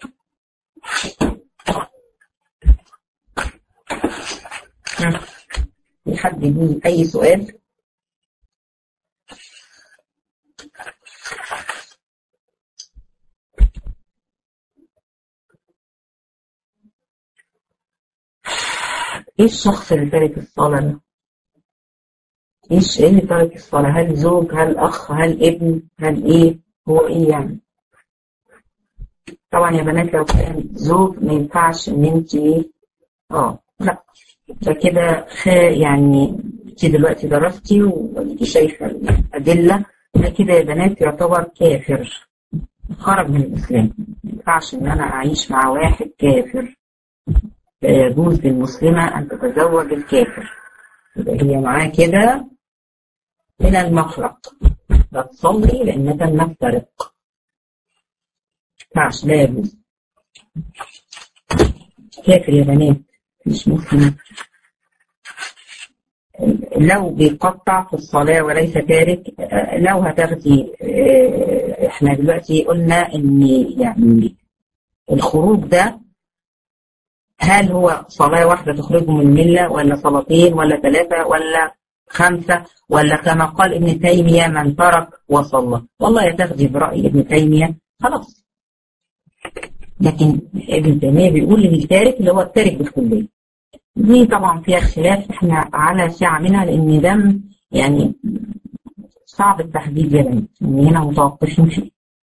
في حد ليه أي سؤال؟ ايه الشخص اللي تارك الصلاة ده؟ ايش ايه اللي تارك الصلاة؟ هل زوج؟ هل أخ؟ هل ابن؟ هل ايه؟ هو ايه يعني؟ طبعا يا بنات لو كان زوج ما ينفعش ان انت اه لا ده كده يعني انت دلوقتي درستي وانت شايفه الادله ده كده يا بنات يعتبر كافر خرج من الاسلام ما ينفعش ان انا اعيش مع واحد كافر لا يجوز للمسلمه ان تتزوج الكافر يبقى هي معاه كده من المفرق لا تصلي لانك نفترق ينفعش لا يجوز كافر يا بنات مش مسلمة لو بيقطع في الصلاة وليس تارك لو هتاخدي احنا دلوقتي قلنا ان يعني الخروج ده هل هو صلاة واحدة تخرجه من الملة ولا صلاتين ولا ثلاثة ولا خمسة ولا كما قال ابن تيمية من ترك وصلى والله يا تاخدي برأي ابن تيمية خلاص لكن ابن تيمية بيقول ان التارك اللي هو التارك بالكلية دي طبعا فيها خلاف احنا على ساعة منها لان ده يعني صعب التحديد يا بنات ان هنا متوقفين فيه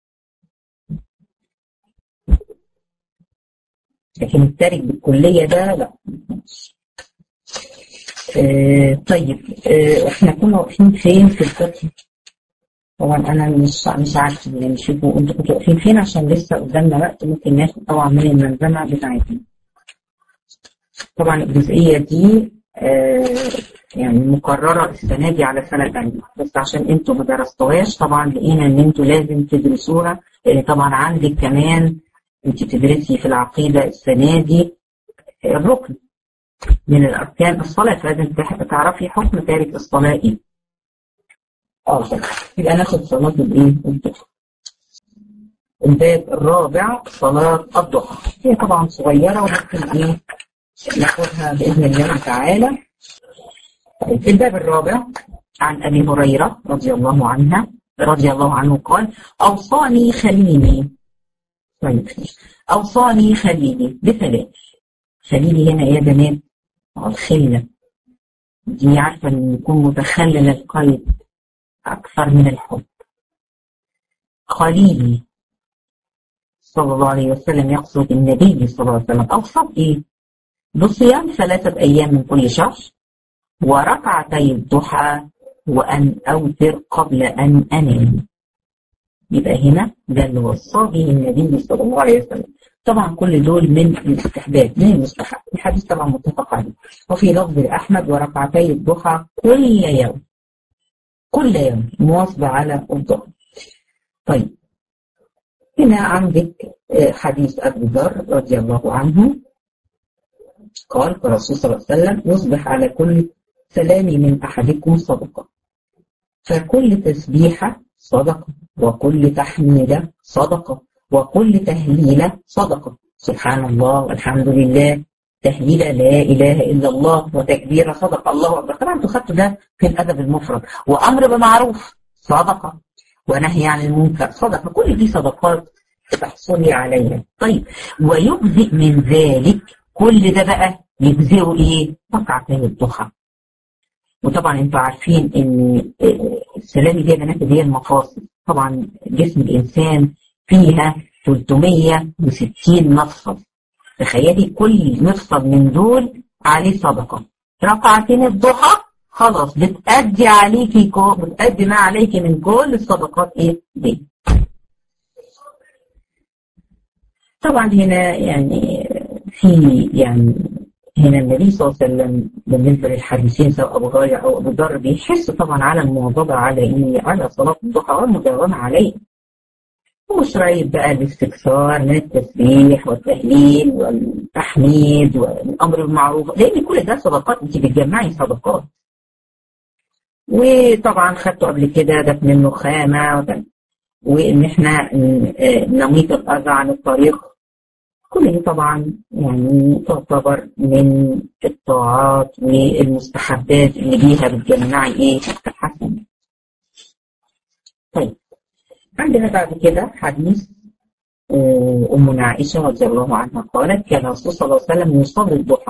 لكن التارك بالكلية ده لا اه طيب اه احنا كنا واقفين فين في الفتح طبعا انا مش مش عارفه يعني شوفوا انتوا كنتوا واقفين فين عشان لسه قدامنا وقت ممكن ناخد طبعا من الملزمه بتاعتنا طبعا الجزئيه دي آه يعني مكرره السنه دي على سنه ثانيه بس عشان انتوا ما درستوهاش طبعا لقينا ان انتوا لازم تدرسوها لان طبعا عندك كمان انت بتدرسي في العقيده السنه دي الركن من الاركان الصلاه فلازم تعرفي حكم تارك الصلاه ايه اه يبقى ناخد صلاة الايه؟ الضحى. الباب الرابع صلاة الضحى. هي طبعا صغيرة وممكن ايه ناخدها بإذن الله تعالى. طيب الباب الرابع عن أبي هريرة رضي الله عنها رضي الله عنه قال أوصاني خليلي طيب أوصاني خليلي بثلاث خليلي هنا يا بنات الخلة دي عارفة إن يكون متخلل القلب أكثر من الحب خليلي صلى الله عليه وسلم يقصد النبي صلى الله عليه وسلم أوصى إيه؟ بصيام ثلاثة أيام من كل شهر وركعتي الضحى وأن أوتر قبل أن أنام يبقى هنا ده اللي وصى به النبي صلى الله عليه وسلم طبعا كل دول من الاستحباب من المستحب الحديث طبعا متفق عليه وفي لفظ لأحمد وركعتي الضحى كل يوم كل يوم مواظبة على الضحى طيب هنا عندك حديث أبو ذر رضي الله عنه قال الرسول صلى الله عليه وسلم يصبح على كل سلام من أحدكم صدقة فكل تسبيحة صدقة وكل تحميدة صدقة وكل تهليلة صدقة سبحان الله والحمد لله تهليلة لا إله إلا الله وتكبيرة صدقة الله أكبر طبعا انتوا خدتوا ده في الأدب المفرد وأمر بمعروف صدقة ونهي عن المنكر صدقة كل دي صدقات تحصلي عليها طيب ويجزئ من ذلك كل ده بقى يجزئه ايه؟ ركعتي الضحى وطبعا انتوا عارفين ان السلامي دي يا بنات هي المفاصل طبعا جسم الانسان فيها 360 مفصل تخيلي كل مفصل من دول عليه صدقه ركعتين الضحى خلاص بتأدي عليكي كو بتأدي ما عليكي من كل الصدقات ايه دي طبعا هنا يعني في يعني هنا النبي صلى الله عليه وسلم بالنسبه للحديثين سواء ابو هريره او ابو ذر بيحس طبعا على المواظبه على ايه؟ على صلاه الضحى والمداومه عليه. ومش رايب بقى الاستكثار من التسبيح والتهليل والتحميد والامر بالمعروف لان كل ده صدقات انت بتجمعي صدقات. وطبعا خدته قبل كده ده منه خامه وان احنا نميط الاذى عن الطريق كل دي طبعا يعني تعتبر من الطاعات والمستحبات اللي بيها بتجمعي ايه الحسن طيب عندنا بعد كده حديث أمنا عائشة رضي الله عنها قالت كان الرسول صلى الله عليه وسلم يصلي الضحى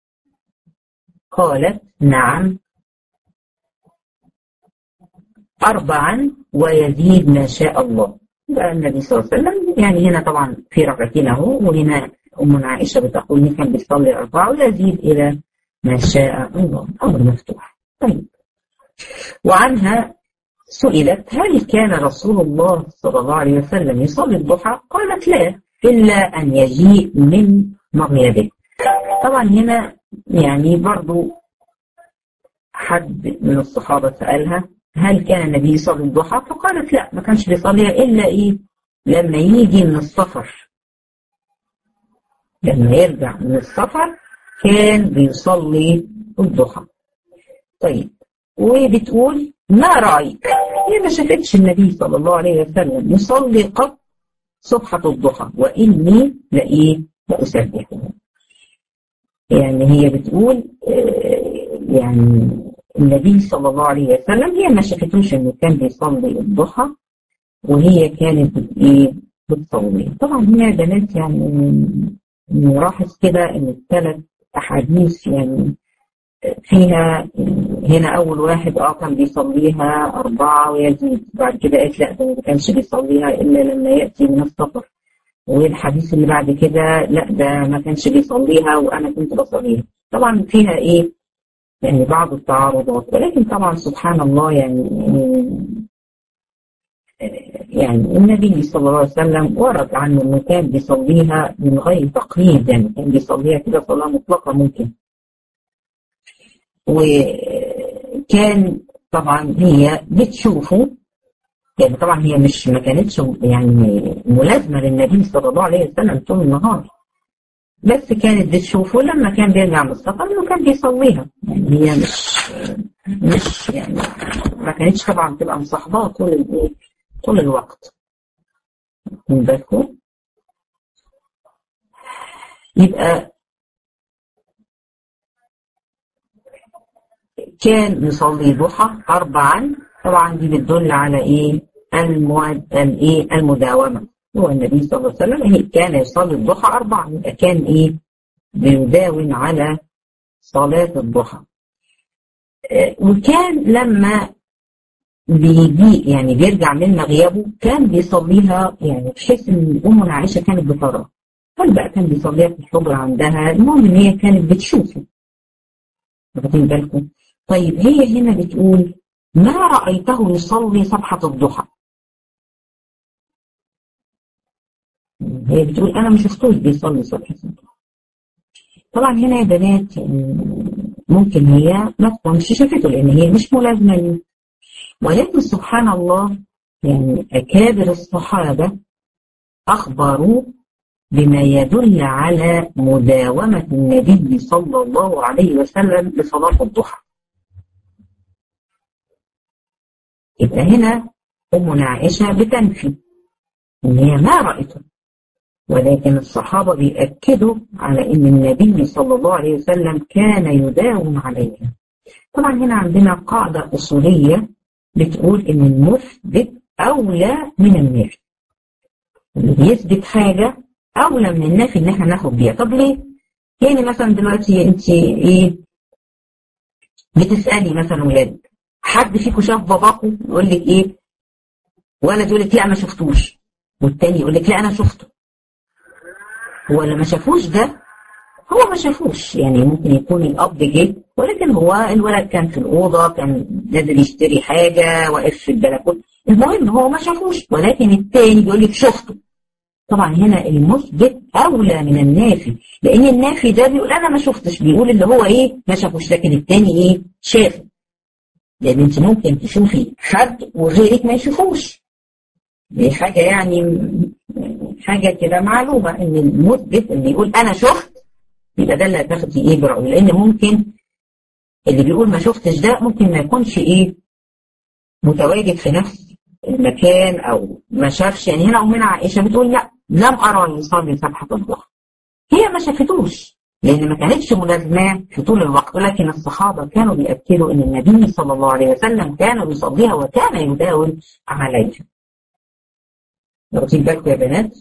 قالت نعم أربعا ويزيد ما شاء الله بقى النبي صلى الله عليه وسلم يعني هنا طبعا في ركعتين اهو وهنا أمنا عائشة بتقول إن كان بيصلي أربعة ويزيد إلى ما شاء الله أمر مفتوح طيب وعنها سئلت هل كان رسول الله صلى الله عليه وسلم يصلي الضحى؟ قالت لا إلا أن يجيء من مغيبه طبعا هنا يعني برضو حد من الصحابة سألها هل كان النبي يصلي الضحى؟ فقالت لا ما كانش بيصليها إلا إيه؟ لما يجي من السفر لما يرجع من السفر كان بيصلي الضحى طيب وبتقول ما رأيك هي ما شافتش النبي صلى الله عليه وسلم يصلي قط صبحة الضحى وإني لإيه لأسبحه يعني هي بتقول يعني النبي صلى الله عليه وسلم هي ما شافتوش انه كان بيصلي الضحى وهي كانت ايه بتصلي طبعا هي بنات يعني نلاحظ كده ان الثلاث احاديث يعني فيها هنا اول واحد اه كان بيصليها اربعه ويزيد بعد كده قالت لا ده ما كانش بيصليها الا لما ياتي من السفر والحديث اللي بعد كده لا ده ما كانش بيصليها وانا كنت بصليها طبعا فيها ايه يعني بعض التعارضات ولكن طبعا سبحان الله يعني يعني النبي صلى الله عليه وسلم ورد عنه انه كان بيصليها من غير تقييد يعني كان بيصليها كده صلاه مطلقه ممكن وكان طبعا هي بتشوفه يعني طبعا هي مش ما كانتش يعني ملازمه للنبي صلى الله عليه وسلم طول النهار بس كانت بتشوفه لما كان بيرجع من السفر انه كان بيصليها يعني هي مش مش يعني ما كانتش طبعا تبقى مصاحباه طول الايه طول الوقت من بالكم يبقى كان يصلي ضحى أربعا طبعا دي بتدل على إيه المود الإيه المداومة هو النبي صلى الله عليه وسلم كان يصلي الضحى أربعا يبقى كان إيه بيداوم على صلاة الضحى وكان لما بيجي يعني بيرجع من مغيابه كان بيصليها يعني بحيث ان ام عائشه كانت بتراه هل بقى كان بيصليها في الحجره عندها المهم ان هي كانت بتشوفه واخدين بالكم طيب هي هنا بتقول ما رأيته يصلي صبحة الضحى هي بتقول أنا ما شفتوش بيصلي صبحة الضحى طبعا هنا يا بنات ممكن هي ما تكونش شافته لأن هي مش ملازمة ليه ولكن سبحان الله يعني أكابر الصحابة أخبروا بما يدل على مداومة النبي صلى الله عليه وسلم لصلاة الضحى يبقى هنا أمنا عائشة بتنفي إن هي ما رأته ولكن الصحابة بيأكدوا على إن النبي صلى الله عليه وسلم كان يداوم عليها طبعا هنا عندنا قاعدة أصولية بتقول إن المثبت أولى من النافي اللي بيثبت حاجة أولى من النافي إن إحنا ناخد بيها طب ليه؟ يعني مثلا دلوقتي أنت إيه بتسألي مثلا ولادك حد فيكم شاف باباكم يقول لك إيه؟ ولد يقول لك لا ما شفتوش والتاني يقول لك لا أنا شفته هو اللي ما شافوش ده هو ما شافوش يعني ممكن يكون الأب جه ولكن هو الولد كان في الأوضة كان نازل يشتري حاجة واقف في البلكونة المهم هو ما شافوش ولكن التاني بيقول لك شفته طبعا هنا المثبت أولى من النافي لأن النافي ده بيقول أنا ما شفتش بيقول اللي هو إيه ما شافوش لكن التاني إيه شافه لأن أنت ممكن تشوفي حد وغيرك ما يشوفوش دي حاجة يعني حاجة كده معلومة إن المثبت اللي يقول أنا شفت يبقى ده اللي هتاخدي إيه برأيه لأن ممكن اللي بيقول ما شفتش ده ممكن ما يكونش إيه متواجد في نفس المكان أو ما شافش يعني هنا أمنا عائشة بتقول لا لم أرى يصلي سبحة الضحى هي ما شافتوش لأن ما كانتش ملازمة في طول الوقت ولكن الصحابة كانوا بيأكدوا أن النبي صلى الله عليه وسلم كان يصليها وكان يداوم عليها واخدين بالكم يا بنات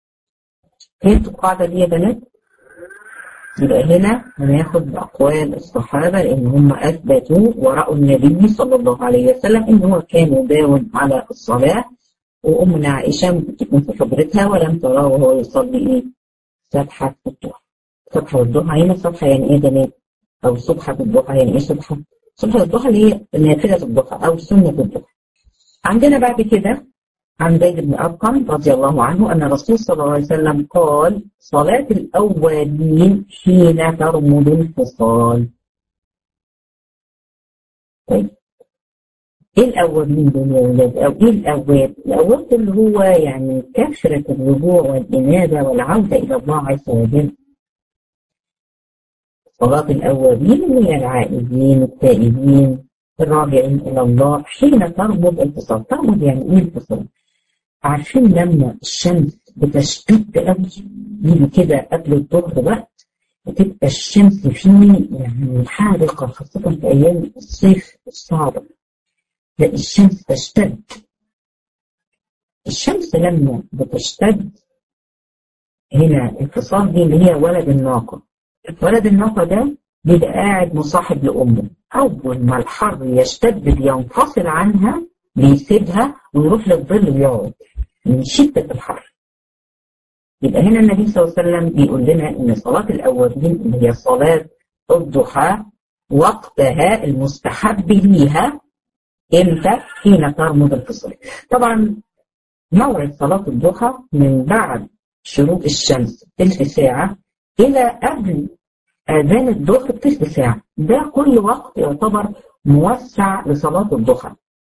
فهمتوا القاعدة دي يا بنات يبقى هنا هناخد أقوال الصحابة لأن هم أثبتوا ورأوا النبي صلى الله عليه وسلم إن هو كان يداوم على الصلاة وأمنا عائشة ممكن تكون في خبرتها ولم تراه وهو يصلي إيه؟ سبحة الضحى سبحة الضحى هنا سبحة يعني إيه بنات؟ أو سبحة الضحى يعني إيه سبحة؟ سبحة الضحى اللي هي نافلة الضحى أو سنة الضحى عندنا بعد كده عن زيد بن أرقم رضي الله عنه أن الرسول صلى الله عليه وسلم قال صلاة الأولين حين ترمد الفصال طيب ايه الاولين دول يا ولاد او ايه الاول الاول اللي هو يعني كثرة الرجوع والإنابة والعودة إلى الله عز وجل صلاة الأولين هي العائدين التائبين الراجعين إلى الله حين ترمض الفصال ترمض يعني إيه الفصال عارفين لما الشمس بتشتد قوي يجي كده قبل الظهر وقت بتبقى الشمس فيه يعني حارقة خاصة في أيام الصيف الصعبة لا الشمس تشتد الشمس لما بتشتد هنا الفصال دي اللي هي ولد الناقة ولد الناقة ده بيبقى قاعد مصاحب لأمه أول ما الحر يشتد بينفصل عنها بيسيبها ويروح للظل ويقعد من شدة الحر يبقى هنا النبي صلى الله عليه وسلم بيقول لنا إن صلاة الأولين اللي هي صلاة الضحى وقتها المستحب ليها امتى؟ حين ترمض الفصل. طبعا موعد صلاة الضحى من بعد شروق الشمس تلت ساعة إلى قبل آذان الظهر بتلت ساعة. ده كل وقت يعتبر موسع لصلاة الضحى.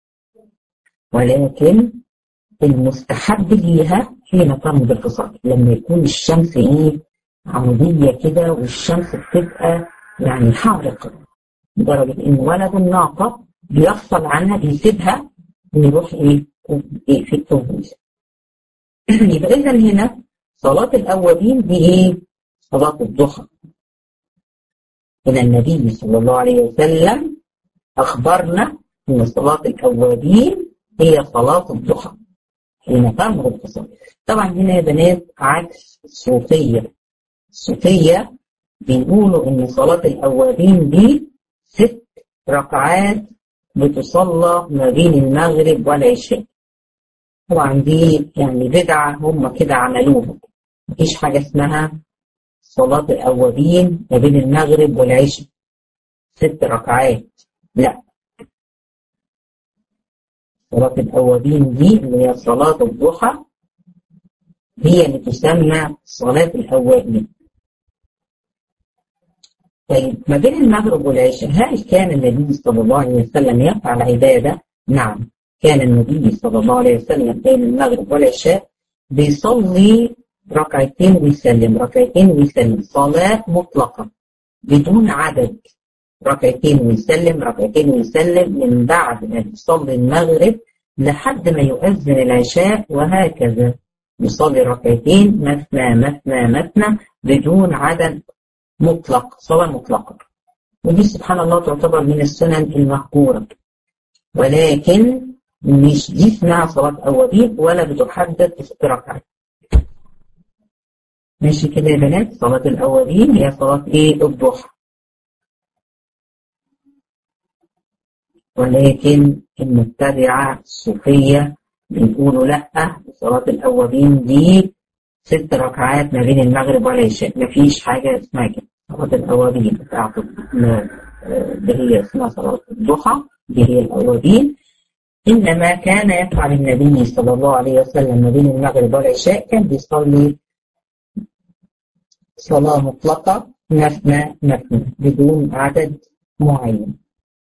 ولكن المستحب ليها حين ترمض الفصل لما يكون الشمس ايه عمودية كده والشمس بتبقى يعني حارقة لدرجة إن ولد الناقة بيفصل عنها بيسيبها ويروح ايه, إيه في التوبيس يبقى اذا هنا صلاة الأولين دي ايه؟ صلاة الضحى إن النبي صلى الله عليه وسلم أخبرنا أن صلاة الأولين هي صلاة الضحى حين تمر الفصل طبعا هنا يا بنات عكس الصوفية الصوفية بيقولوا إن صلاة الأولين دي ست ركعات بتصلى ما بين المغرب والعشاء طبعا دي يعني بدعة هم كده عملوها مفيش حاجة اسمها صلاة الأولين ما بين المغرب والعشاء ست ركعات لا صلاة الأوابين دي اللي هي صلاة الضحى هي اللي تسمى صلاة الأوابين طيب ما بين المغرب والعشاء هل كان النبي صلى الله عليه وسلم يفعل عبادة؟ نعم كان النبي صلى الله عليه وسلم بين المغرب والعشاء بيصلي ركعتين ويسلم ركعتين ويسلم صلاة مطلقة بدون عدد ركعتين ويسلم ركعتين ويسلم من بعد ما يصلي المغرب لحد ما يؤذن العشاء وهكذا يصلي ركعتين مثنى مثنى مثنى بدون عدد مطلق صلاة مطلقة ودي سبحان الله تعتبر من السنن المهجورة ولكن مش دي اسمها صلاة أوابين ولا بتحدد في ركعات ماشي كده يا بنات صلاة الأوابين هي صلاة إيه الضحى ولكن المتبعة الصوفية بيقولوا لأ صلاة الأوابين دي ست ركعات ما بين المغرب والعشاء مفيش حاجة اسمها كده صلاة الأوابين بتاعت دي هي اسمها صلاة الضحى دي هي الأوابين إنما كان يفعل النبي صلى الله عليه وسلم ما بين المغرب والعشاء كان بيصلي صلاة مطلقة مثنى مثنى بدون عدد معين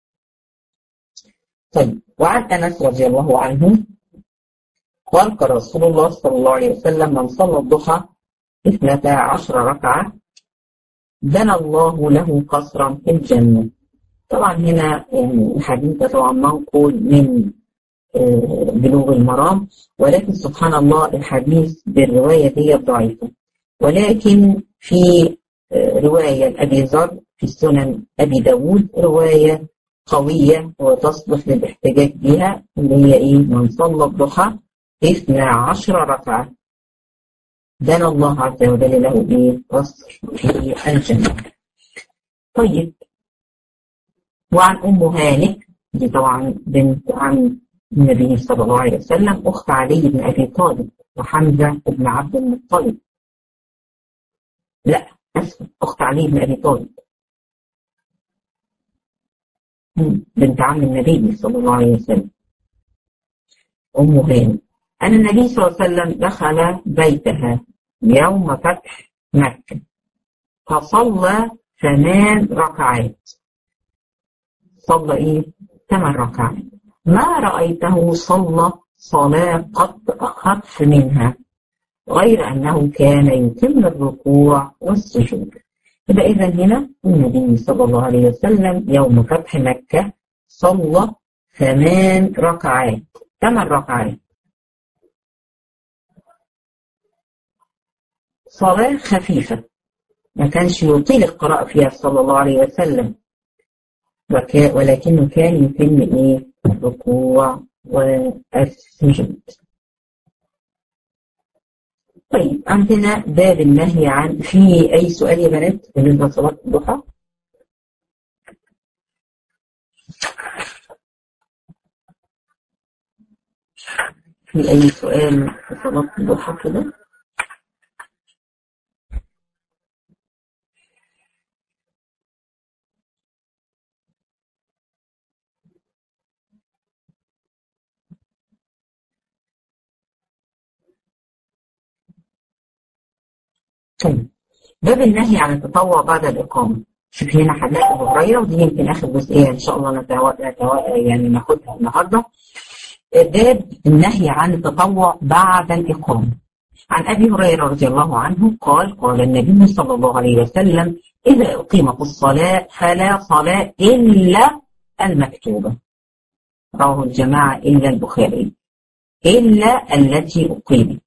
طيب وعن أنس رضي الله عنه قال قال رسول الله صلى الله عليه وسلم من صلى الضحى اثنتا عشر ركعة بنى الله له قصرا في الجنة طبعا هنا يعني الحديث ده طبعا منقول من بلوغ المرام ولكن سبحان الله الحديث بالرواية دي ضعيفة ولكن في رواية أبي ذر في سنن أبي داود رواية قوية وتصلح للاحتجاج بها اللي هي إيه من صلى الضحى اثنا عشر ركعة بنى الله عز وجل له إيه قصر في الجنة طيب وعن أم هانئ دي طبعا بنت عن النبي صلى الله عليه وسلم أخت علي بن أبي طالب وحمزة بن عبد المطلب لا أسف أخت علي بن أبي طالب بنت عم النبي صلى الله عليه وسلم أم هانئ أن النبي صلى الله عليه وسلم دخل بيتها يوم فتح مكة فصلى ثمان ركعات صلى إيه؟ ثمان ركعات ما رأيته صلى صلاة قد أخف منها غير أنه كان يتم الركوع والسجود يبقى إذا هنا النبي صلى الله عليه وسلم يوم فتح مكة صلى ثمان ركعات ثمان ركعات صلاة خفيفة ما كانش يطيل القراءة فيها صلى الله عليه وسلم ولكنه كان يتم إيه الركوع والسجود طيب عندنا باب النهي عن في أي سؤال يا بنات بالنسبة لصلاة الضحى؟ في أي سؤال في صلاة الضحى كده؟ طيب باب النهي عن التطوع بعد الإقامة شوف هنا حديث أبو هريرة ودي يمكن آخر جزئية إن شاء الله نتوا... نتوا... يعني ناخدها النهاردة باب النهي عن التطوع بعد الإقامة عن أبي هريرة رضي الله عنه قال قال النبي صلى الله عليه وسلم إذا أقيمت الصلاة فلا صلاة إلا المكتوبة رواه الجماعة إلا البخاري إلا التي أقيمت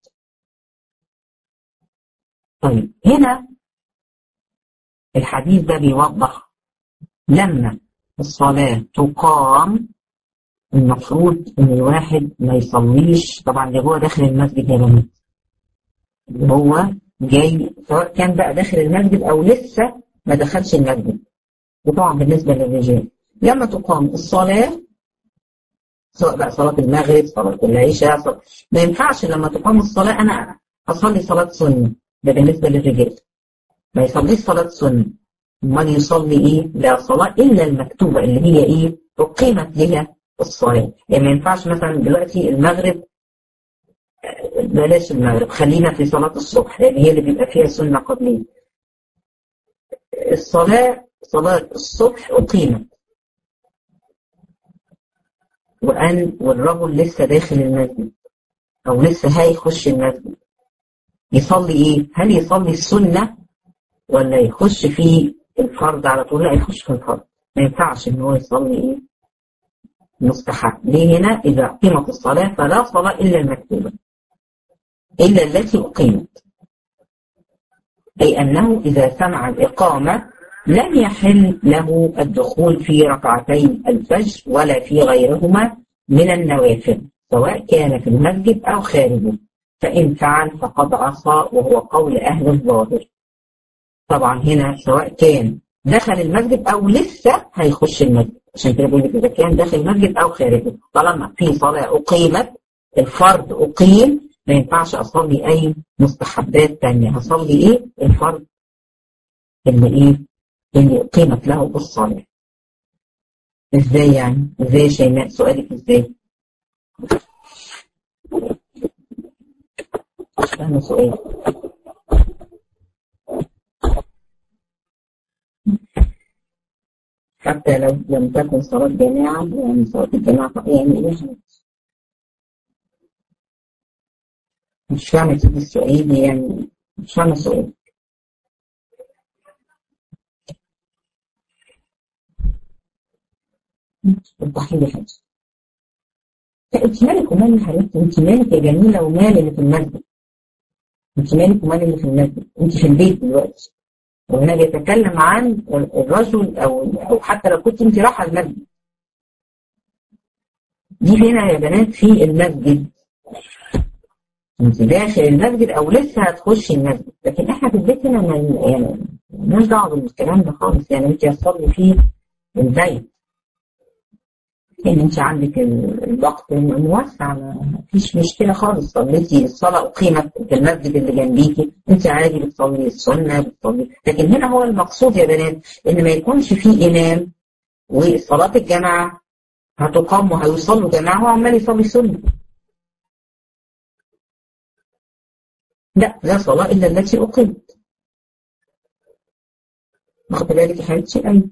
طيب هنا الحديث ده بيوضح لما الصلاة تقام المفروض ان الواحد ما يصليش طبعا اللي هو داخل المسجد يا بنات اللي هو جاي سواء كان بقى داخل المسجد او لسه ما دخلش المسجد وطبعا بالنسبه للرجال لما تقام الصلاه سواء بقى صلاه المغرب صلاه العشاء صلاة ما ينفعش لما تقام الصلاه انا اصلي صلاه سنه ده بالنسبه للرجال ما يصليش صلاه سنه امال يصلي ايه لا صلاه الا المكتوبه اللي هي ايه اقيمت لها الصلاة يعني ما ينفعش مثلا دلوقتي المغرب بلاش المغرب خلينا في صلاة الصبح لأن هي اللي بيبقى فيها سنة قبلية الصلاة صلاة الصبح أقيمت وأن والرجل لسه داخل المسجد أو لسه هيخش المسجد يصلي إيه؟ هل يصلي السنة ولا يخش في الفرض على طول؟ لا يخش في الفرض ما ينفعش إن هو يصلي إيه؟ مستحب ليه هنا إذا أقيمت الصلاة فلا صلاة إلا المكتوبة إلا التي أقيمت أي أنه إذا سمع الإقامة لم يحل له الدخول في ركعتي الفجر ولا في غيرهما من النوافل سواء كان في المسجد أو خارجه فإن فعل فقد عصى وهو قول أهل الظاهر طبعا هنا سواء كان دخل المسجد أو لسه هيخش المسجد عشان كده بقول لك إذا كان داخل المسجد أو خارجه طالما في صلاة أقيمت الفرض أقيم ما ينفعش أصلي أي مستحبات تانية هصلي إيه الفرض اللي إيه اللي أقيمت له بالصلاة إزاي يعني إزاي يا شيماء سؤالك إزاي مش فاهمة سؤال حتى لو لم تكن صلاة جماعة يعني صلاة الجماعة يعني إيه مش فاهمة كده السؤال يعني مش فاهمة السؤال وضحي لي حاجة انت مالك ومال يا حبيبتي انت مالك يا جميلة ومال اللي في المسجد انت مالك ومال اللي في المسجد انت في البيت دلوقتي وهنا بيتكلم عن الرجل او او حتى لو كنت انت رايحه المسجد دي هنا يا بنات في المسجد انت داخل المسجد او لسه هتخشي المسجد لكن احنا في البيت هنا ما يعني مالناش دعوه بالكلام ده خالص يعني انت هتصلي فيه البيت ان انت عندك الوقت موسع ما فيش مشكله خالص صليتي الصلاه اقيمت في المسجد اللي جنبيكي انت عادي بتصلي السنه بتصلي لكن هنا هو المقصود يا بنات ان ما يكونش في امام وصلاه الجماعه هتقام وهيصلوا جماعه وعمال يصلي سنه لا لا صلاه الا التي اقيمت واخد بالك يا حبيبتي ايوه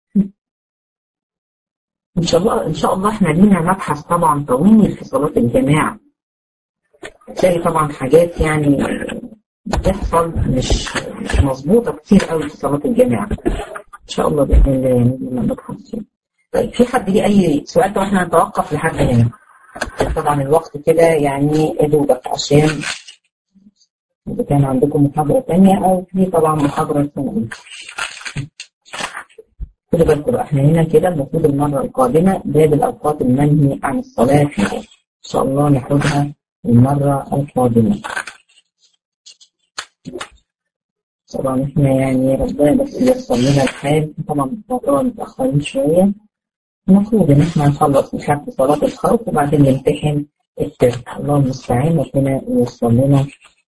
ان شاء الله ان شاء الله احنا لينا مبحث طبعا طويل في صلاه الجماعه تلاقي طبعا حاجات يعني بتحصل مش مش مظبوطه كتير قوي في صلاه الجماعه ان شاء الله باذن الله يعني لينا مبحث فيه طيب في حد ليه اي سؤال طبعا احنا هنتوقف لحد هنا طبعا الوقت كده يعني ادوبك عشان اذا كان عندكم محاضره ثانيه او في طبعا محاضره ثانيه خدوا بالكم بقى احنا هنا كده المفروض المرة القادمة باب الأوقات المنهي عن الصلاة فيها إن شاء الله ناخدها المرة القادمة طبعا احنا يعني ربنا بس ييسر لنا الحال طبعا طبعا متأخرين شوية المفروض إن احنا نخلص نحب صلاة الخوف وبعدين نمتحن الترم الله المستعان ربنا ييسر لنا